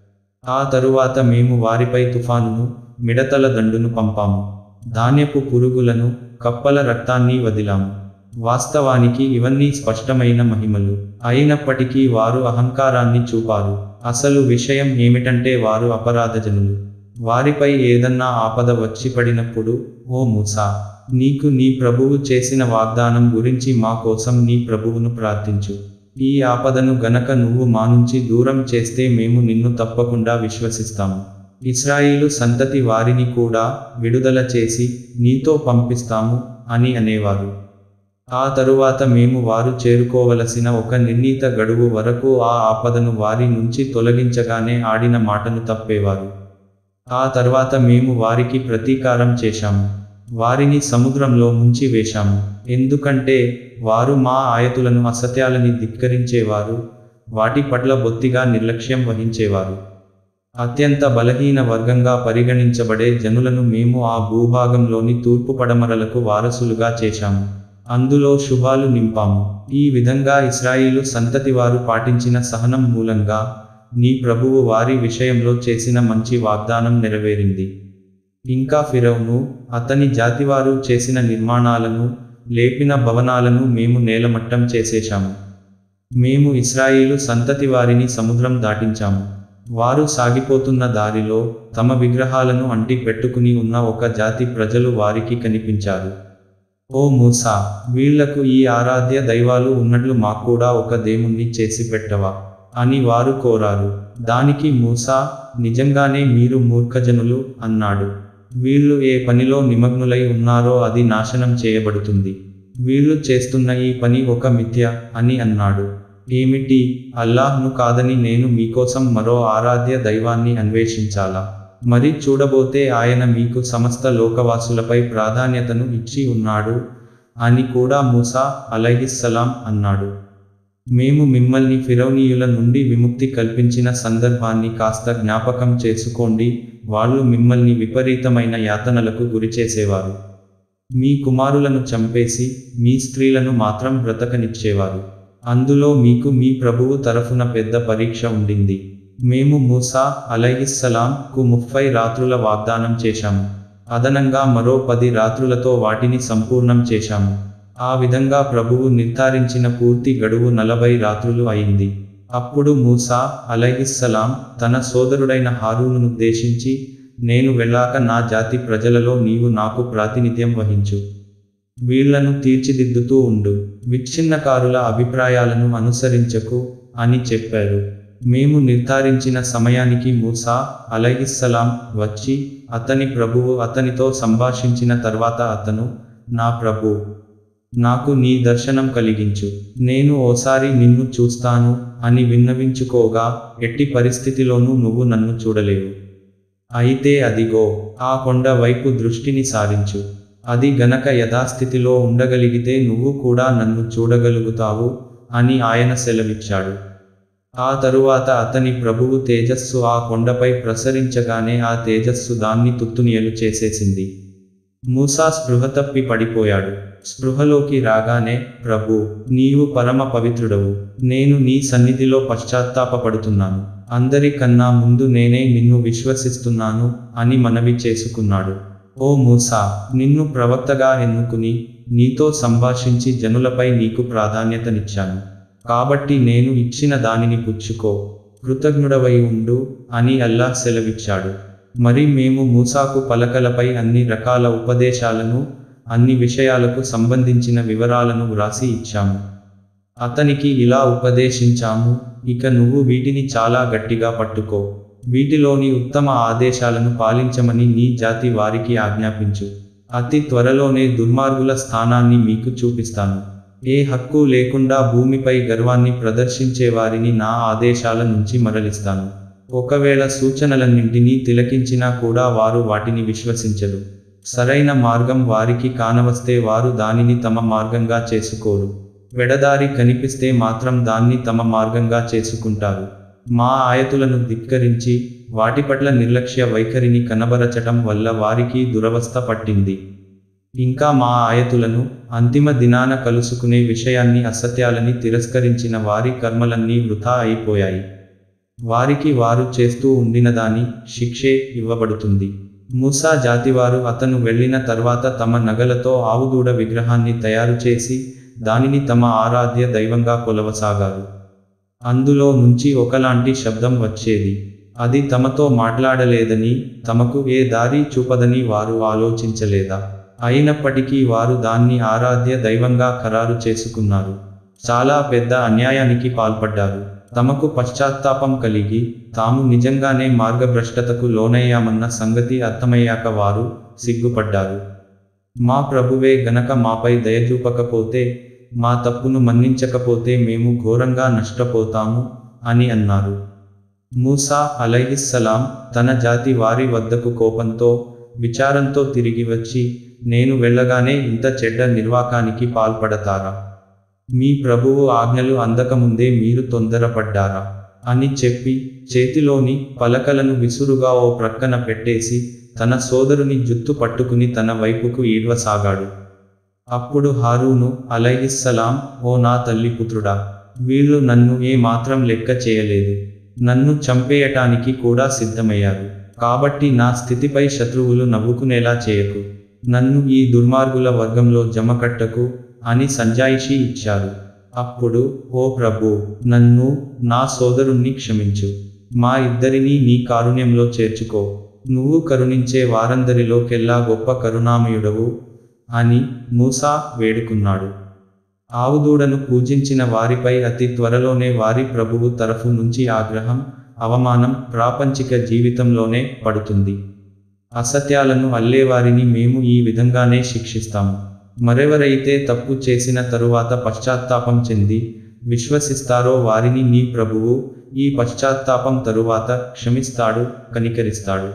ఆ తరువాత మేము వారిపై తుఫానును మిడతల దండును పంపాము ధాన్యపు పురుగులను కప్పల రక్తాన్ని వదిలాము వాస్తవానికి ఇవన్నీ స్పష్టమైన మహిమలు అయినప్పటికీ వారు అహంకారాన్ని చూపారు అసలు విషయం ఏమిటంటే వారు అపరాధజనులు వారిపై ఏదన్నా ఆపద వచ్చి పడినప్పుడు ఓ మూసా నీకు నీ ప్రభువు చేసిన వాగ్దానం గురించి మా కోసం నీ ప్రభువును ప్రార్థించు ఈ ఆపదను గనక నువ్వు మా నుంచి దూరం చేస్తే మేము నిన్ను తప్పకుండా విశ్వసిస్తాము ఇస్రాయిలు సంతతి వారిని కూడా విడుదల చేసి నీతో పంపిస్తాము అని అనేవారు ఆ తరువాత మేము వారు చేరుకోవలసిన ఒక నిర్ణీత గడువు వరకు ఆ ఆపదను వారి నుంచి తొలగించగానే ఆడిన మాటను తప్పేవారు ఆ తర్వాత మేము వారికి ప్రతీకారం చేశాము వారిని సముద్రంలో ముంచి వేశాము ఎందుకంటే వారు మా ఆయతులను అసత్యాలని ధిక్కరించేవారు వాటి పట్ల బొత్తిగా నిర్లక్ష్యం వహించేవారు అత్యంత బలహీన వర్గంగా పరిగణించబడే జనులను మేము ఆ భూభాగంలోని తూర్పు పడమరలకు వారసులుగా చేశాము అందులో శుభాలు నింపాము ఈ విధంగా ఇస్రాయిలు సంతతివారు పాటించిన సహనం మూలంగా నీ ప్రభువు వారి విషయంలో చేసిన మంచి వాగ్దానం నెరవేరింది ఇంకా ఫిరౌను అతని జాతివారు చేసిన నిర్మాణాలను లేపిన భవనాలను మేము నేలమట్టం చేసేశాము మేము ఇస్రాయిలు సంతతి వారిని సముద్రం దాటించాము వారు సాగిపోతున్న దారిలో తమ విగ్రహాలను అంటి పెట్టుకుని ఉన్న ఒక జాతి ప్రజలు వారికి కనిపించారు ఓ మూసా వీళ్లకు ఈ ఆరాధ్య దైవాలు ఉన్నట్లు మాక్కూడా ఒక దేవుణ్ణి చేసి పెట్టవా అని వారు కోరారు దానికి మూసా నిజంగానే మీరు మూర్ఖజనులు అన్నాడు వీళ్ళు ఏ పనిలో నిమగ్నులై ఉన్నారో అది నాశనం చేయబడుతుంది వీళ్ళు చేస్తున్న ఈ పని ఒక మిథ్య అని అన్నాడు ఏమిటి అల్లాహ్ను కాదని నేను మీకోసం మరో ఆరాధ్య దైవాన్ని అన్వేషించాలా మరి చూడబోతే ఆయన మీకు సమస్త లోకవాసులపై ప్రాధాన్యతను ఇచ్చి ఉన్నాడు అని కూడా మూసా అలైహిస్సలాం అన్నాడు మేము మిమ్మల్ని ఫిరౌనీయుల నుండి విముక్తి కల్పించిన సందర్భాన్ని కాస్త జ్ఞాపకం చేసుకోండి వాళ్ళు మిమ్మల్ని విపరీతమైన యాతనలకు గురిచేసేవారు మీ కుమారులను చంపేసి మీ స్త్రీలను మాత్రం బ్రతకనిచ్చేవారు అందులో మీకు మీ ప్రభువు తరఫున పెద్ద పరీక్ష ఉండింది మేము మూసా అలైహిస్సలాం కు ముప్పై రాత్రుల వాగ్దానం చేశాము అదనంగా మరో పది రాత్రులతో వాటిని సంపూర్ణం చేశాము ఆ విధంగా ప్రభువు నిర్ధారించిన పూర్తి గడువు నలభై రాత్రులు అయింది అప్పుడు మూసా అలైహిస్సలాం తన సోదరుడైన హారూనుద్దేశించి నేను వెళ్ళాక నా జాతి ప్రజలలో నీవు నాకు ప్రాతినిధ్యం వహించు వీళ్లను తీర్చిదిద్దుతూ ఉండు విచ్ఛిన్నకారుల అభిప్రాయాలను అనుసరించకు అని చెప్పారు మేము నిర్ధారించిన సమయానికి మూసా అలైహిస్సలాం వచ్చి అతని ప్రభువు అతనితో సంభాషించిన తర్వాత అతను నా ప్రభు నాకు నీ దర్శనం కలిగించు నేను ఓసారి నిన్ను చూస్తాను అని విన్నవించుకోగా ఎట్టి పరిస్థితిలోనూ నువ్వు నన్ను చూడలేవు అయితే అదిగో ఆ కొండ వైపు దృష్టిని సారించు అది గనక యథాస్థితిలో ఉండగలిగితే నువ్వు కూడా నన్ను చూడగలుగుతావు అని ఆయన సెలవిచ్చాడు ఆ తరువాత అతని ప్రభువు తేజస్సు ఆ కొండపై ప్రసరించగానే ఆ తేజస్సు దాన్ని తుత్తునియలు చేసేసింది మూసా స్పృహ తప్పి పడిపోయాడు స్పృహలోకి రాగానే ప్రభు నీవు పరమ పవిత్రుడవు నేను నీ సన్నిధిలో పశ్చాత్తాపపడుతున్నాను అందరికన్నా ముందు నేనే నిన్ను విశ్వసిస్తున్నాను అని మనవి చేసుకున్నాడు ఓ మూసా నిన్ను ప్రవక్తగా ఎన్నుకుని నీతో సంభాషించి జనులపై నీకు ప్రాధాన్యతనిచ్చాను కాబట్టి నేను ఇచ్చిన దానిని పుచ్చుకో కృతజ్ఞుడవై ఉండు అని అల్లాహ్ సెలవిచ్చాడు మరి మేము మూసాకు పలకలపై అన్ని రకాల ఉపదేశాలను అన్ని విషయాలకు సంబంధించిన వివరాలను వ్రాసి ఇచ్చాము అతనికి ఇలా ఉపదేశించాము ఇక నువ్వు వీటిని చాలా గట్టిగా పట్టుకో వీటిలోని ఉత్తమ ఆదేశాలను పాలించమని నీ జాతి వారికి ఆజ్ఞాపించు అతి త్వరలోనే దుర్మార్గుల స్థానాన్ని మీకు చూపిస్తాను ఏ హక్కు లేకుండా భూమిపై గర్వాన్ని ప్రదర్శించే వారిని నా ఆదేశాల నుంచి మరలిస్తాను ఒకవేళ సూచనలన్నింటినీ తిలకించినా కూడా వారు వాటిని విశ్వసించరు సరైన మార్గం వారికి కానవస్తే వారు దానిని తమ మార్గంగా చేసుకోరు వెడదారి కనిపిస్తే మాత్రం దాన్ని తమ మార్గంగా చేసుకుంటారు మా ఆయతులను ధిక్కరించి వాటి పట్ల నిర్లక్ష్య వైఖరిని కనబరచటం వల్ల వారికి దురవస్థ పట్టింది ఇంకా మా ఆయతులను అంతిమ దినాన కలుసుకునే విషయాన్ని అసత్యాలని తిరస్కరించిన వారి కర్మలన్నీ వృథా అయిపోయాయి వారికి వారు చేస్తూ ఉండినదాని శిక్షే ఇవ్వబడుతుంది మూసా జాతివారు అతను వెళ్ళిన తర్వాత తమ నగలతో ఆవుదూడ విగ్రహాన్ని తయారు చేసి దానిని తమ ఆరాధ్య దైవంగా కొలవసాగారు అందులో నుంచి ఒకలాంటి శబ్దం వచ్చేది అది తమతో మాట్లాడలేదని తమకు ఏ దారి చూపదని వారు ఆలోచించలేదా అయినప్పటికీ వారు దాన్ని ఆరాధ్య దైవంగా ఖరారు చేసుకున్నారు చాలా పెద్ద అన్యాయానికి పాల్పడ్డారు తమకు పశ్చాత్తాపం కలిగి తాము నిజంగానే మార్గభ్రష్టతకు లోనయ్యామన్న సంగతి అర్థమయ్యాక వారు సిగ్గుపడ్డారు మా ప్రభువే గనక మాపై దయచూపకపోతే మా తప్పును మన్నించకపోతే మేము ఘోరంగా నష్టపోతాము అని అన్నారు మూసా అలైహిస్సలాం తన జాతి వారి వద్దకు కోపంతో విచారంతో తిరిగి వచ్చి నేను వెళ్ళగానే ఇంత చెడ్డ నిర్వాకానికి పాల్పడతారా మీ ప్రభువు ఆజ్ఞలు అందకముందే మీరు తొందరపడ్డారా అని చెప్పి చేతిలోని పలకలను విసురుగా ఓ ప్రక్కన పెట్టేసి తన సోదరుని జుత్తు పట్టుకుని తన వైపుకు ఈడ్వసాగాడు అప్పుడు హారూను అలైహిస్సలాం ఓ నా తల్లి పుత్రుడా వీళ్ళు నన్ను ఏ మాత్రం లెక్క చేయలేదు నన్ను చంపేయటానికి కూడా సిద్ధమయ్యారు కాబట్టి నా స్థితిపై శత్రువులు నవ్వుకునేలా చేయకు నన్ను ఈ దుర్మార్గుల వర్గంలో జమకట్టకు అని సంజాయిషి ఇచ్చారు అప్పుడు ఓ ప్రభు నన్ను నా సోదరుణ్ణి క్షమించు మా ఇద్దరినీ నీ కారుణ్యంలో చేర్చుకో నువ్వు కరుణించే వారందరిలోకెల్లా గొప్ప కరుణామయుడవు అని మూసా వేడుకున్నాడు ఆవుదూడను పూజించిన వారిపై అతి త్వరలోనే వారి ప్రభువు తరఫు నుంచి ఆగ్రహం అవమానం ప్రాపంచిక జీవితంలోనే పడుతుంది అసత్యాలను అల్లేవారిని మేము ఈ విధంగానే శిక్షిస్తాము మరెవరైతే తప్పు చేసిన తరువాత పశ్చాత్తాపం చెంది విశ్వసిస్తారో వారిని నీ ప్రభువు ఈ పశ్చాత్తాపం తరువాత క్షమిస్తాడు కనికరిస్తాడు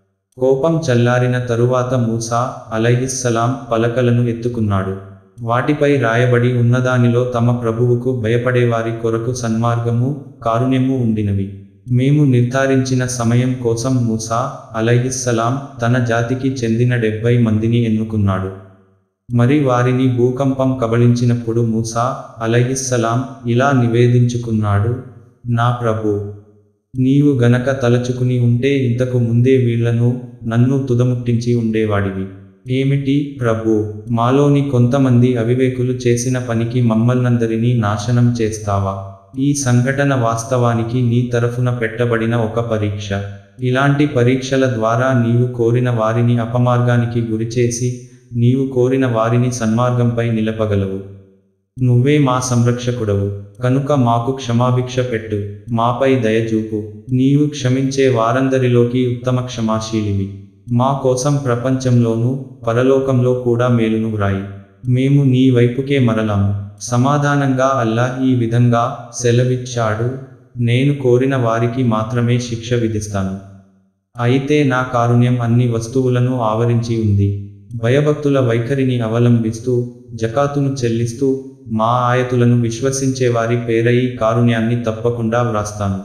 కోపం చల్లారిన తరువాత మూసా అలైహిస్సలాం పలకలను ఎత్తుకున్నాడు వాటిపై రాయబడి ఉన్నదానిలో తమ ప్రభువుకు భయపడేవారి కొరకు సన్మార్గము కారుణ్యము ఉండినవి మేము నిర్ధారించిన సమయం కోసం మూసా అలైహిస్సలాం తన జాతికి చెందిన డెబ్బై మందిని ఎన్నుకున్నాడు మరి వారిని భూకంపం కబళించినప్పుడు మూసా అలైహిస్సలాం ఇలా నివేదించుకున్నాడు నా ప్రభు నీవు గనక తలచుకుని ఉంటే ఇంతకు ముందే వీళ్లను నన్ను తుదముట్టించి ఉండేవాడివి ఏమిటి ప్రభు మాలోని కొంతమంది అవివేకులు చేసిన పనికి మమ్మల్నందరినీ నాశనం చేస్తావా ఈ సంఘటన వాస్తవానికి నీ తరఫున పెట్టబడిన ఒక పరీక్ష ఇలాంటి పరీక్షల ద్వారా నీవు కోరిన వారిని అపమార్గానికి గురిచేసి నీవు కోరిన వారిని సన్మార్గంపై నిలపగలవు నువ్వే మా సంరక్షకుడవు కనుక మాకు క్షమాభిక్ష పెట్టు మాపై దయచూపు నీవు క్షమించే వారందరిలోకి ఉత్తమ క్షమాశీలివి మా కోసం ప్రపంచంలోనూ పరలోకంలో కూడా మేలును వ్రాయి మేము నీ వైపుకే మరలాము సమాధానంగా అల్లాహ్ ఈ విధంగా సెలవిచ్చాడు నేను కోరిన వారికి మాత్రమే శిక్ష విధిస్తాను అయితే నా కారుణ్యం అన్ని వస్తువులను ఆవరించి ఉంది భయభక్తుల వైఖరిని అవలంబిస్తూ జకాతును చెల్లిస్తూ మా ఆయతులను విశ్వసించే వారి పేర ఈ కారుణ్యాన్ని తప్పకుండా వ్రాస్తాను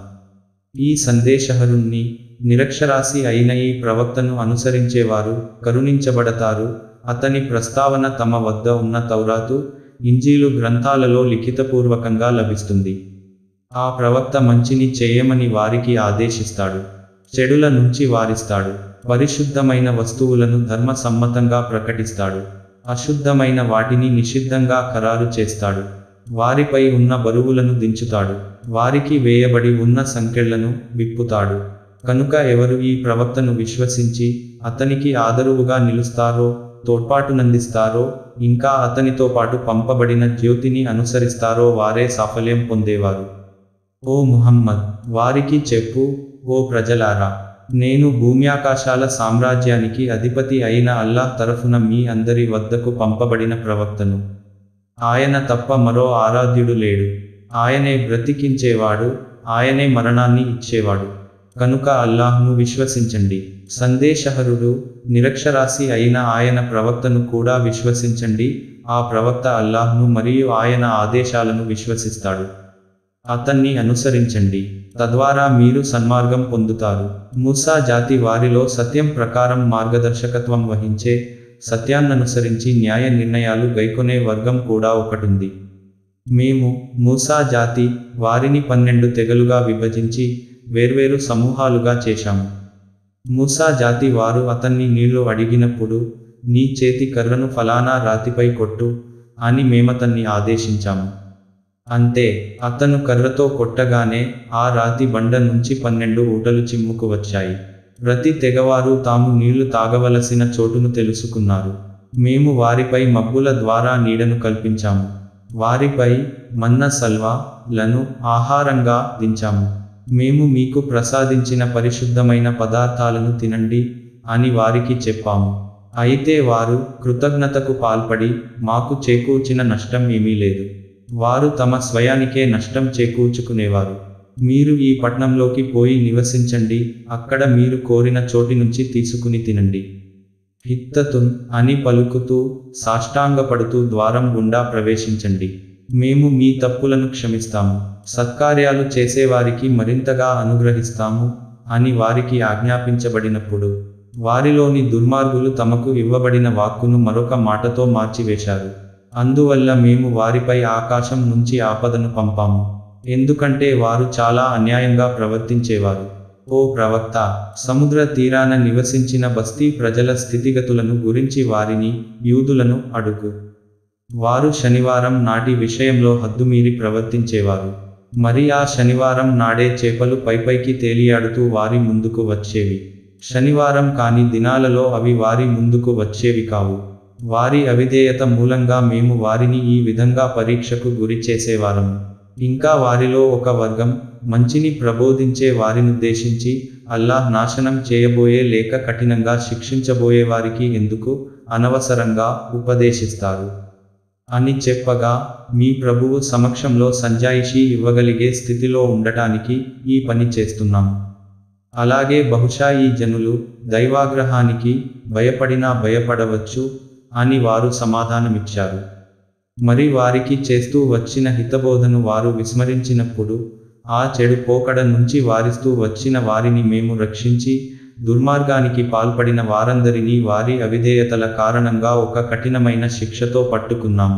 ఈ సందేశహరుణ్ణి నిరక్షరాసి అయిన ఈ ప్రవక్తను అనుసరించేవారు కరుణించబడతారు అతని ప్రస్తావన తమ వద్ద ఉన్న తౌరాతు ఇంజీలు గ్రంథాలలో లిఖితపూర్వకంగా లభిస్తుంది ఆ ప్రవక్త మంచిని చేయమని వారికి ఆదేశిస్తాడు చెడుల నుంచి వారిస్తాడు పరిశుద్ధమైన వస్తువులను ధర్మసమ్మతంగా ప్రకటిస్తాడు అశుద్ధమైన వాటిని నిషిద్ధంగా ఖరారు చేస్తాడు వారిపై ఉన్న బరువులను దించుతాడు వారికి వేయబడి ఉన్న సంకెళ్లను విప్పుతాడు కనుక ఎవరు ఈ ప్రవక్తను విశ్వసించి అతనికి ఆదరువుగా నిలుస్తారో తోడ్పాటునందిస్తారో ఇంకా అతనితో పాటు పంపబడిన జ్యోతిని అనుసరిస్తారో వారే సాఫల్యం పొందేవారు ఓ ముహమ్మద్ వారికి చెప్పు ఓ ప్రజలారా నేను భూమ్యాకాశాల సామ్రాజ్యానికి అధిపతి అయిన అల్లాహ్ తరఫున మీ అందరి వద్దకు పంపబడిన ప్రవక్తను ఆయన తప్ప మరో ఆరాధ్యుడు లేడు ఆయనే బ్రతికించేవాడు ఆయనే మరణాన్ని ఇచ్చేవాడు కనుక అల్లాహ్ను విశ్వసించండి సందేశహరుడు నిరక్షరాసి అయిన ఆయన ప్రవక్తను కూడా విశ్వసించండి ఆ ప్రవక్త అల్లాహ్ను మరియు ఆయన ఆదేశాలను విశ్వసిస్తాడు అతన్ని అనుసరించండి తద్వారా మీరు సన్మార్గం పొందుతారు మూసా జాతి వారిలో సత్యం ప్రకారం మార్గదర్శకత్వం వహించే సత్యాన్ననుసరించి న్యాయ నిర్ణయాలు గైకొనే వర్గం కూడా ఒకటుంది మేము మూసా జాతి వారిని పన్నెండు తెగలుగా విభజించి వేర్వేరు సమూహాలుగా చేశాము మూసా జాతి వారు అతన్ని నీళ్లు అడిగినప్పుడు నీ చేతి కర్రను ఫలానా రాతిపై కొట్టు అని మేమతన్ని ఆదేశించాము అంతే అతను కర్రతో కొట్టగానే ఆ రాతి బండ నుంచి పన్నెండు ఊటలు చిమ్ముకు వచ్చాయి ప్రతి తెగవారు తాము నీళ్లు తాగవలసిన చోటును తెలుసుకున్నారు మేము వారిపై మబ్బుల ద్వారా నీడను కల్పించాము వారిపై మన్న సల్వా లను ఆహారంగా దించాము మేము మీకు ప్రసాదించిన పరిశుద్ధమైన పదార్థాలను తినండి అని వారికి చెప్పాము అయితే వారు కృతజ్ఞతకు పాల్పడి మాకు చేకూర్చిన నష్టం ఏమీ లేదు వారు తమ స్వయానికే నష్టం చేకూర్చుకునేవారు మీరు ఈ పట్నంలోకి పోయి నివసించండి అక్కడ మీరు కోరిన చోటి నుంచి తీసుకుని తినండి హిత్తతున్ అని పలుకుతూ సాష్టాంగపడుతూ ద్వారం గుండా ప్రవేశించండి మేము మీ తప్పులను క్షమిస్తాము సత్కార్యాలు చేసేవారికి మరింతగా అనుగ్రహిస్తాము అని వారికి ఆజ్ఞాపించబడినప్పుడు వారిలోని దుర్మార్గులు తమకు ఇవ్వబడిన వాక్కును మరొక మాటతో మార్చివేశారు అందువల్ల మేము వారిపై ఆకాశం నుంచి ఆపదను పంపాము ఎందుకంటే వారు చాలా అన్యాయంగా ప్రవర్తించేవారు ఓ ప్రవక్త సముద్ర తీరాన నివసించిన బస్తీ ప్రజల స్థితిగతులను గురించి వారిని యూదులను అడుగు వారు శనివారం నాటి విషయంలో హద్దుమీరి ప్రవర్తించేవారు మరి ఆ శనివారం నాడే చేపలు పైపైకి తేలియాడుతూ వారి ముందుకు వచ్చేవి శనివారం కాని దినాలలో అవి వారి ముందుకు వచ్చేవి కావు వారి అవిధేయత మూలంగా మేము వారిని ఈ విధంగా పరీక్షకు గురి చేసేవారము ఇంకా వారిలో ఒక వర్గం మంచిని ప్రబోధించే వారినుద్దేశించి అల్లాహ్ నాశనం చేయబోయే లేక కఠినంగా శిక్షించబోయే వారికి ఎందుకు అనవసరంగా ఉపదేశిస్తారు అని చెప్పగా మీ ప్రభువు సమక్షంలో సంజాయిషీ ఇవ్వగలిగే స్థితిలో ఉండటానికి ఈ పని చేస్తున్నాము అలాగే బహుశా ఈ జనులు దైవాగ్రహానికి భయపడినా భయపడవచ్చు అని వారు సమాధానమిచ్చారు మరి వారికి చేస్తూ వచ్చిన హితబోధను వారు విస్మరించినప్పుడు ఆ చెడు పోకడ నుంచి వారిస్తూ వచ్చిన వారిని మేము రక్షించి దుర్మార్గానికి పాల్పడిన వారందరినీ వారి అవిధేయతల కారణంగా ఒక కఠినమైన శిక్షతో పట్టుకున్నాము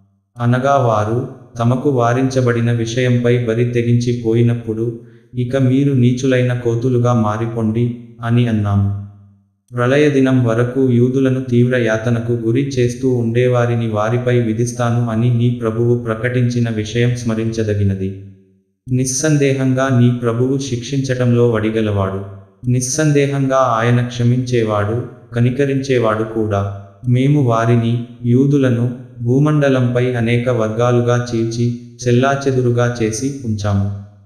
అనగా వారు తమకు వారించబడిన విషయంపై బరి తెగించి పోయినప్పుడు ఇక మీరు నీచులైన కోతులుగా మారిపోండి అని అన్నాము ప్రళయ దినం వరకు యూదులను తీవ్ర యాతనకు గురి చేస్తూ ఉండేవారిని వారిపై విధిస్తాను అని నీ ప్రభువు ప్రకటించిన విషయం స్మరించదగినది నిస్సందేహంగా నీ ప్రభువు శిక్షించటంలో వడిగలవాడు నిస్సందేహంగా ఆయన క్షమించేవాడు కనికరించేవాడు కూడా మేము వారిని యూదులను భూమండలంపై అనేక వర్గాలుగా చీల్చి చెల్లాచెదురుగా చేసి ఉంచాము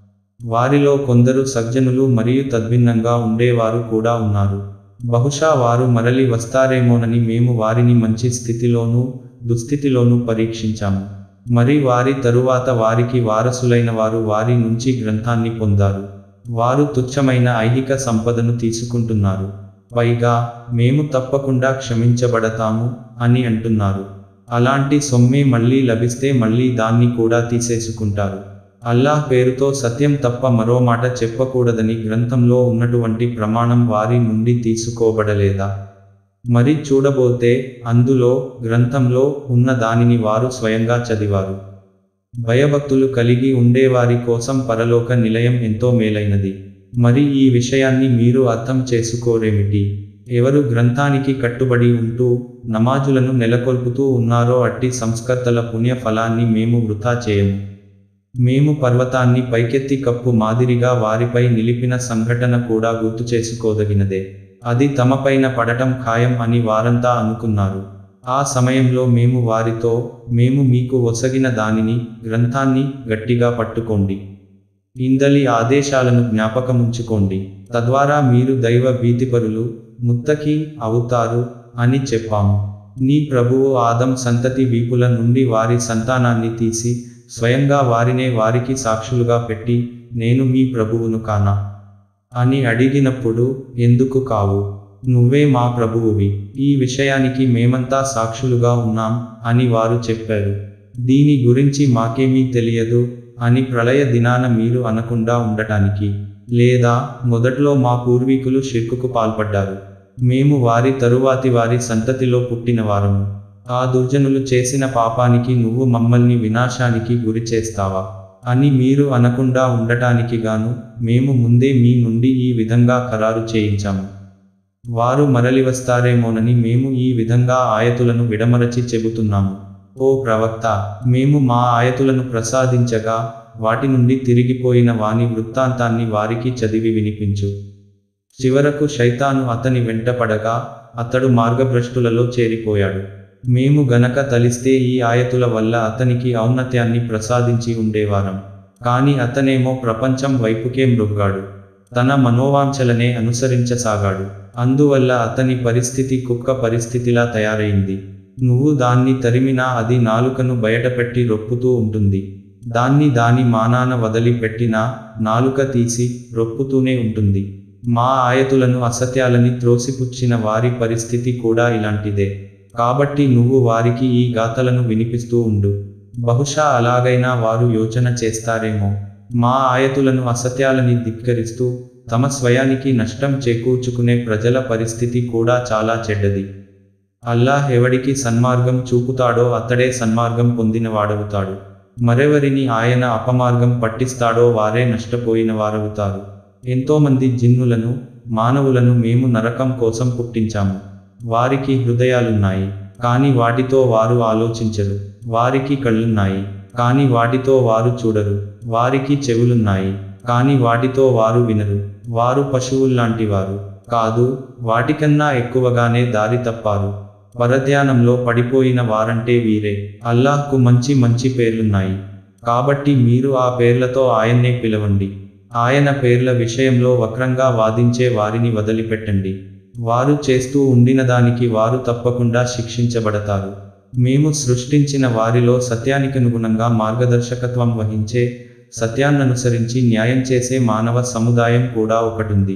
వారిలో కొందరు సజ్జనులు మరియు తద్భిన్నంగా ఉండేవారు కూడా ఉన్నారు బహుశా వారు మరలి వస్తారేమోనని మేము వారిని మంచి స్థితిలోనూ దుస్థితిలోనూ పరీక్షించాము మరి వారి తరువాత వారికి వారసులైన వారు వారి నుంచి గ్రంథాన్ని పొందారు వారు తుచ్చమైన ఐహిక సంపదను తీసుకుంటున్నారు పైగా మేము తప్పకుండా క్షమించబడతాము అని అంటున్నారు అలాంటి సొమ్మే మళ్ళీ లభిస్తే మళ్ళీ దాన్ని కూడా తీసేసుకుంటారు అల్లాహ్ పేరుతో సత్యం తప్ప మరో మాట చెప్పకూడదని గ్రంథంలో ఉన్నటువంటి ప్రమాణం వారి నుండి తీసుకోబడలేదా మరి చూడబోతే అందులో గ్రంథంలో ఉన్న దానిని వారు స్వయంగా చదివారు భయభక్తులు కలిగి ఉండేవారి కోసం పరలోక నిలయం ఎంతో మేలైనది మరి ఈ విషయాన్ని మీరు అర్థం చేసుకోరేమిటి ఎవరు గ్రంథానికి కట్టుబడి ఉంటూ నమాజులను నెలకొల్పుతూ ఉన్నారో అట్టి సంస్కర్తల పుణ్య ఫలాన్ని మేము వృథా చేయము మేము పర్వతాన్ని పైకెత్తి కప్పు మాదిరిగా వారిపై నిలిపిన సంఘటన కూడా గుర్తు చేసుకోదగినదే అది తమపైన పడటం ఖాయం అని వారంతా అనుకున్నారు ఆ సమయంలో మేము వారితో మేము మీకు ఒసగిన దానిని గ్రంథాన్ని గట్టిగా పట్టుకోండి ఇందలి ఆదేశాలను జ్ఞాపకముంచుకోండి తద్వారా మీరు దైవ భీతిపరులు ముత్తకి అవుతారు అని చెప్పాము నీ ప్రభువు ఆదం సంతతి వీపుల నుండి వారి సంతానాన్ని తీసి స్వయంగా వారినే వారికి సాక్షులుగా పెట్టి నేను మీ ప్రభువును కానా అని అడిగినప్పుడు ఎందుకు కావు నువ్వే మా ప్రభువువి ఈ విషయానికి మేమంతా సాక్షులుగా ఉన్నాం అని వారు చెప్పారు దీని గురించి మాకేమీ తెలియదు అని ప్రళయ దినాన మీరు అనకుండా ఉండటానికి లేదా మొదట్లో మా పూర్వీకులు షిర్కుకు పాల్పడ్డారు మేము వారి తరువాతి వారి సంతతిలో పుట్టిన వారము ఆ దుర్జనులు చేసిన పాపానికి నువ్వు మమ్మల్ని వినాశానికి గురి చేస్తావా అని మీరు అనకుండా ఉండటానికి గాను మేము ముందే మీ నుండి ఈ విధంగా ఖరారు చేయించాము వారు మరలి వస్తారేమోనని మేము ఈ విధంగా ఆయతులను విడమరచి చెబుతున్నాము ఓ ప్రవక్త మేము మా ఆయతులను ప్రసాదించగా వాటి నుండి తిరిగిపోయిన వాని వృత్తాంతాన్ని వారికి చదివి వినిపించు చివరకు శైతాను అతని వెంటపడగా అతడు మార్గభ్రష్టులలో చేరిపోయాడు మేము గనక తలిస్తే ఈ ఆయతుల వల్ల అతనికి ఔన్నత్యాన్ని ప్రసాదించి ఉండేవారం కాని అతనేమో ప్రపంచం వైపుకే మృగ్గాడు తన మనోవాంఛలనే అనుసరించసాగాడు అందువల్ల అతని పరిస్థితి కుక్క పరిస్థితిలా తయారైంది నువ్వు దాన్ని తరిమినా అది నాలుకను బయటపెట్టి రొప్పుతూ ఉంటుంది దాన్ని దాని మానాన వదిలిపెట్టినా నాలుక తీసి రొప్పుతూనే ఉంటుంది మా ఆయతులను అసత్యాలని త్రోసిపుచ్చిన వారి పరిస్థితి కూడా ఇలాంటిదే కాబట్టి నువ్వు వారికి ఈ గాథలను వినిపిస్తూ ఉండు బహుశా అలాగైనా వారు యోచన చేస్తారేమో మా ఆయతులను అసత్యాలని ధిక్కరిస్తూ తమ స్వయానికి నష్టం చేకూర్చుకునే ప్రజల పరిస్థితి కూడా చాలా చెడ్డది అల్లాహ్ ఎవడికి సన్మార్గం చూపుతాడో అతడే సన్మార్గం పొందినవాడవుతాడు మరెవరిని ఆయన అపమార్గం పట్టిస్తాడో వారే నష్టపోయిన వారవుతారు ఎంతోమంది జిన్నులను మానవులను మేము నరకం కోసం పుట్టించాము వారికి హృదయాలున్నాయి కాని వాటితో వారు ఆలోచించరు వారికి కళ్ళున్నాయి కాని వాటితో వారు చూడరు వారికి చెవులున్నాయి కాని వాటితో వారు వినరు వారు పశువుల్లాంటి వారు కాదు వాటికన్నా ఎక్కువగానే దారి తప్పారు పరధ్యానంలో పడిపోయిన వారంటే వీరే అల్లాహ్కు మంచి మంచి పేర్లున్నాయి కాబట్టి మీరు ఆ పేర్లతో ఆయన్నే పిలవండి ఆయన పేర్ల విషయంలో వక్రంగా వాదించే వారిని వదిలిపెట్టండి వారు చేస్తూ ఉండిన దానికి వారు తప్పకుండా శిక్షించబడతారు మేము సృష్టించిన వారిలో సత్యానికనుగుణంగా మార్గదర్శకత్వం వహించే సత్యాన్ననుసరించి న్యాయం చేసే మానవ సముదాయం కూడా ఒకటుంది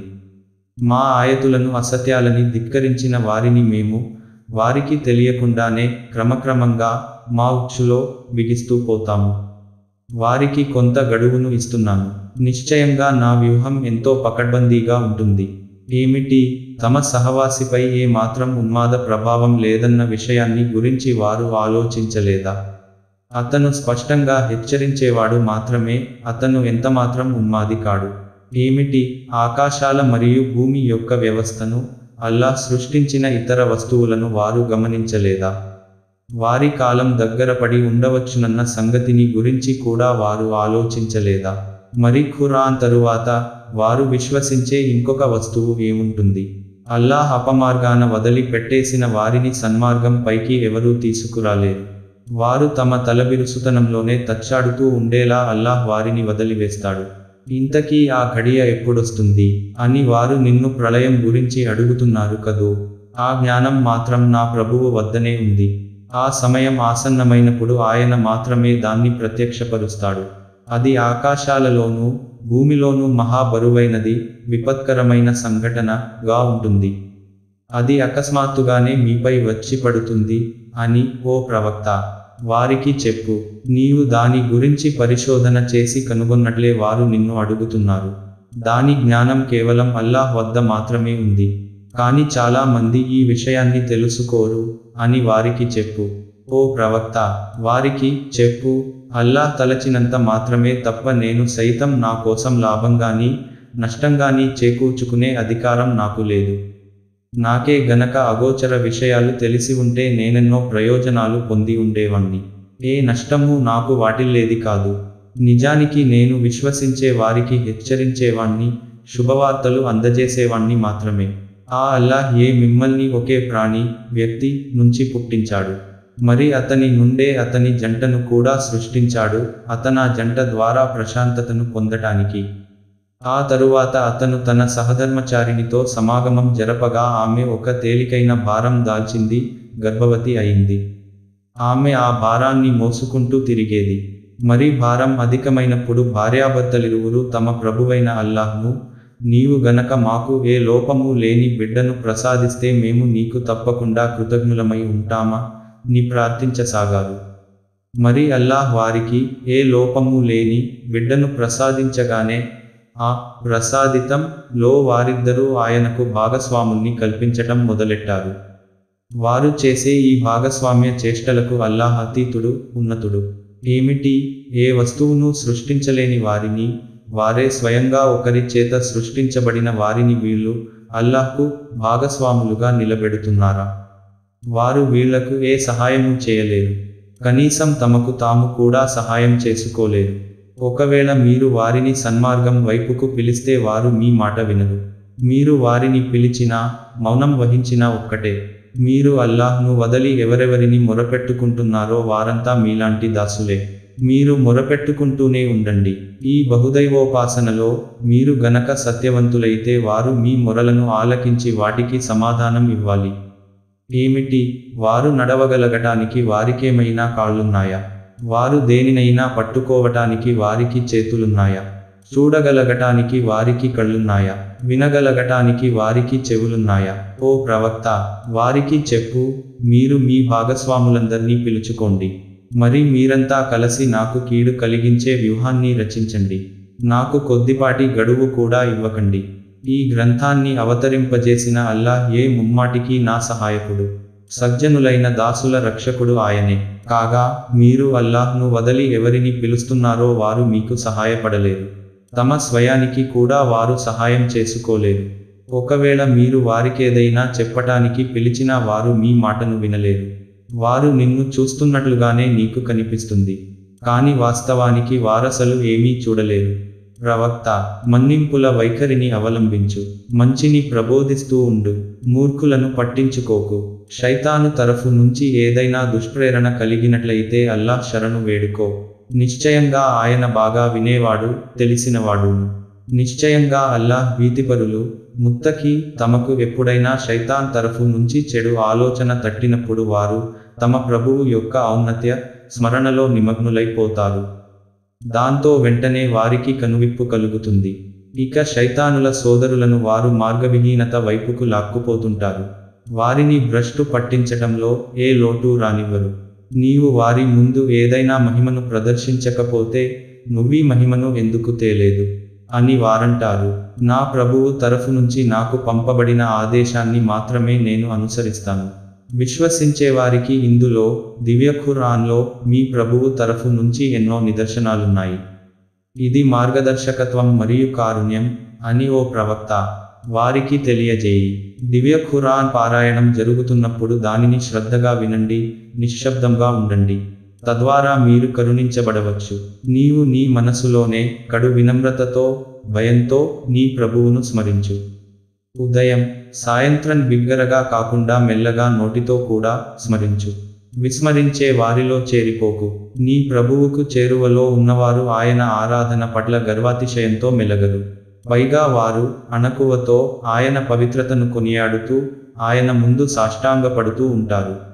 మా ఆయతులను అసత్యాలని ధిక్కరించిన వారిని మేము వారికి తెలియకుండానే క్రమక్రమంగా మా ఉచ్చులో బిగిస్తూ పోతాము వారికి కొంత గడువును ఇస్తున్నాను నిశ్చయంగా నా వ్యూహం ఎంతో పకడ్బందీగా ఉంటుంది ఏమిటి తమ సహవాసిపై ఏ మాత్రం ఉన్మాద ప్రభావం లేదన్న విషయాన్ని గురించి వారు ఆలోచించలేదా అతను స్పష్టంగా హెచ్చరించేవాడు మాత్రమే అతను ఎంతమాత్రం ఉన్మాది కాడు ఏమిటి ఆకాశాల మరియు భూమి యొక్క వ్యవస్థను అల్లా సృష్టించిన ఇతర వస్తువులను వారు గమనించలేదా వారి కాలం దగ్గర పడి ఉండవచ్చునన్న సంగతిని గురించి కూడా వారు ఆలోచించలేదా మరి ఖురాన్ తరువాత వారు విశ్వసించే ఇంకొక వస్తువు ఏముంటుంది అల్లాహ్ అపమార్గాన వదిలి పెట్టేసిన వారిని సన్మార్గం పైకి ఎవరూ తీసుకురాలేరు వారు తమ తలబిరుసుతనంలోనే తచ్చాడుతూ ఉండేలా అల్లాహ్ వారిని వదిలివేస్తాడు ఇంతకీ ఆ ఘడియ ఎప్పుడొస్తుంది అని వారు నిన్ను ప్రళయం గురించి అడుగుతున్నారు కదూ ఆ జ్ఞానం మాత్రం నా ప్రభువు వద్దనే ఉంది ఆ సమయం ఆసన్నమైనప్పుడు ఆయన మాత్రమే దాన్ని ప్రత్యక్షపరుస్తాడు అది ఆకాశాలలోనూ భూమిలోనూ మహాబరువైనది విపత్కరమైన సంఘటనగా ఉంటుంది అది అకస్మాత్తుగానే మీపై వచ్చి పడుతుంది అని ఓ ప్రవక్త వారికి చెప్పు నీవు దాని గురించి పరిశోధన చేసి కనుగొన్నట్లే వారు నిన్ను అడుగుతున్నారు దాని జ్ఞానం కేవలం అల్లాహ్ వద్ద మాత్రమే ఉంది కానీ చాలా మంది ఈ విషయాన్ని తెలుసుకోరు అని వారికి చెప్పు ఓ ప్రవక్త వారికి చెప్పు అల్లాహ్ తలచినంత మాత్రమే తప్ప నేను సైతం నా కోసం లాభంగాని నష్టంగాని చేకూర్చుకునే అధికారం నాకు లేదు నాకే గనక అగోచర విషయాలు తెలిసి ఉంటే నేనెన్నో ప్రయోజనాలు పొంది ఉండేవాణ్ణి ఏ నష్టము నాకు వాటిల్లేది కాదు నిజానికి నేను విశ్వసించే వారికి హెచ్చరించేవాణ్ణి శుభవార్తలు అందజేసేవాణ్ణి మాత్రమే ఆ అల్లాహ్ ఏ మిమ్మల్ని ఒకే ప్రాణి వ్యక్తి నుంచి పుట్టించాడు మరి అతని నుండే అతని జంటను కూడా సృష్టించాడు అతనా జంట ద్వారా ప్రశాంతతను పొందటానికి ఆ తరువాత అతను తన సహధర్మచారిణితో సమాగమం జరపగా ఆమె ఒక తేలికైన భారం దాల్చింది గర్భవతి అయింది ఆమె ఆ భారాన్ని మోసుకుంటూ తిరిగేది మరి భారం అధికమైనప్పుడు భార్యాభర్తలిరువురు తమ ప్రభువైన అల్లాహ్ను నీవు గనక మాకు ఏ లోపము లేని బిడ్డను ప్రసాదిస్తే మేము నీకు తప్పకుండా కృతజ్ఞులమై ఉంటామా ని ప్రార్థించసాగారు మరి అల్లాహ్ వారికి ఏ లోపము లేని బిడ్డను ప్రసాదించగానే ఆ ప్రసాదితం లో వారిద్దరూ ఆయనకు భాగస్వాముల్ని కల్పించటం మొదలెట్టారు వారు చేసే ఈ భాగస్వామ్య చేష్టలకు అల్లాహ్ అతీతుడు ఉన్నతుడు ఏమిటి ఏ వస్తువును సృష్టించలేని వారిని వారే స్వయంగా ఒకరి చేత సృష్టించబడిన వారిని వీళ్ళు అల్లాహ్కు భాగస్వాములుగా నిలబెడుతున్నారా వారు వీళ్లకు ఏ సహాయము చేయలేరు కనీసం తమకు తాము కూడా సహాయం చేసుకోలేరు ఒకవేళ మీరు వారిని సన్మార్గం వైపుకు పిలిస్తే వారు మీ మాట వినరు మీరు వారిని పిలిచినా మౌనం వహించినా ఒక్కటే మీరు అల్లాహ్ను వదలి ఎవరెవరిని మొరపెట్టుకుంటున్నారో వారంతా మీలాంటి దాసులే మీరు మొరపెట్టుకుంటూనే ఉండండి ఈ బహుదైవోపాసనలో మీరు గనక సత్యవంతులైతే వారు మీ మొరలను ఆలకించి వాటికి సమాధానం ఇవ్వాలి ఏమిటి వారు నడవగలగటానికి వారికేమైనా కాళ్ళున్నాయా వారు దేనినైనా పట్టుకోవటానికి వారికి చేతులున్నాయా చూడగలగటానికి వారికి కళ్ళున్నాయా వినగలగటానికి వారికి చెవులున్నాయా ఓ ప్రవక్త వారికి చెప్పు మీరు మీ భాగస్వాములందర్నీ పిలుచుకోండి మరి మీరంతా కలిసి నాకు కీడు కలిగించే వ్యూహాన్ని రచించండి నాకు కొద్దిపాటి గడువు కూడా ఇవ్వకండి ఈ గ్రంథాన్ని అవతరింపజేసిన అల్లాహ్ ఏ ముమ్మాటికి నా సహాయకుడు సజ్జనులైన దాసుల రక్షకుడు ఆయనే కాగా మీరు అల్లాహ్ను వదలి ఎవరిని పిలుస్తున్నారో వారు మీకు సహాయపడలేరు తమ స్వయానికి కూడా వారు సహాయం చేసుకోలేరు ఒకవేళ మీరు వారికేదైనా చెప్పటానికి పిలిచినా వారు మీ మాటను వినలేరు వారు నిన్ను చూస్తున్నట్లుగానే నీకు కనిపిస్తుంది కాని వాస్తవానికి వారసలు ఏమీ చూడలేరు ప్రవక్త మన్నింపుల వైఖరిని అవలంబించు మంచిని ప్రబోధిస్తూ ఉండు మూర్ఖులను పట్టించుకోకు శైతాను తరఫు నుంచి ఏదైనా దుష్ప్రేరణ కలిగినట్లయితే అల్లాహ్ శరణు వేడుకో నిశ్చయంగా ఆయన బాగా వినేవాడు తెలిసినవాడును నిశ్చయంగా అల్లాహ్ భీతిపరులు ముత్తకి తమకు ఎప్పుడైనా శైతాన్ తరఫు నుంచి చెడు ఆలోచన తట్టినప్పుడు వారు తమ ప్రభువు యొక్క ఔన్నత్య స్మరణలో నిమగ్నులైపోతారు దాంతో వెంటనే వారికి కనువిప్పు కలుగుతుంది ఇక శైతానుల సోదరులను వారు మార్గవిహీనత వైపుకు లాక్కుపోతుంటారు వారిని భ్రష్టు పట్టించటంలో ఏ లోటు రానివ్వరు నీవు వారి ముందు ఏదైనా మహిమను ప్రదర్శించకపోతే నువ్వీ మహిమను ఎందుకు తేలేదు అని వారంటారు నా ప్రభువు తరఫు నుంచి నాకు పంపబడిన ఆదేశాన్ని మాత్రమే నేను అనుసరిస్తాను విశ్వసించేవారికి ఇందులో దివ్య ఖురాన్లో మీ ప్రభువు తరఫు నుంచి ఎన్నో నిదర్శనాలున్నాయి ఇది మార్గదర్శకత్వం మరియు కారుణ్యం అని ఓ ప్రవక్త వారికి తెలియజేయి దివ్య ఖురాన్ పారాయణం జరుగుతున్నప్పుడు దానిని శ్రద్ధగా వినండి నిశ్శబ్దంగా ఉండండి తద్వారా మీరు కరుణించబడవచ్చు నీవు నీ మనసులోనే కడు వినమ్రతతో భయంతో నీ ప్రభువును స్మరించు ఉదయం సాయంత్రం బిగ్గరగా కాకుండా మెల్లగా నోటితో కూడా స్మరించు విస్మరించే వారిలో చేరిపోకు నీ ప్రభువుకు చేరువలో ఉన్నవారు ఆయన ఆరాధన పట్ల గర్వాతిశయంతో మెలగరు పైగా వారు అణకువతో ఆయన పవిత్రతను కొనియాడుతూ ఆయన ముందు సాష్టాంగపడుతూ ఉంటారు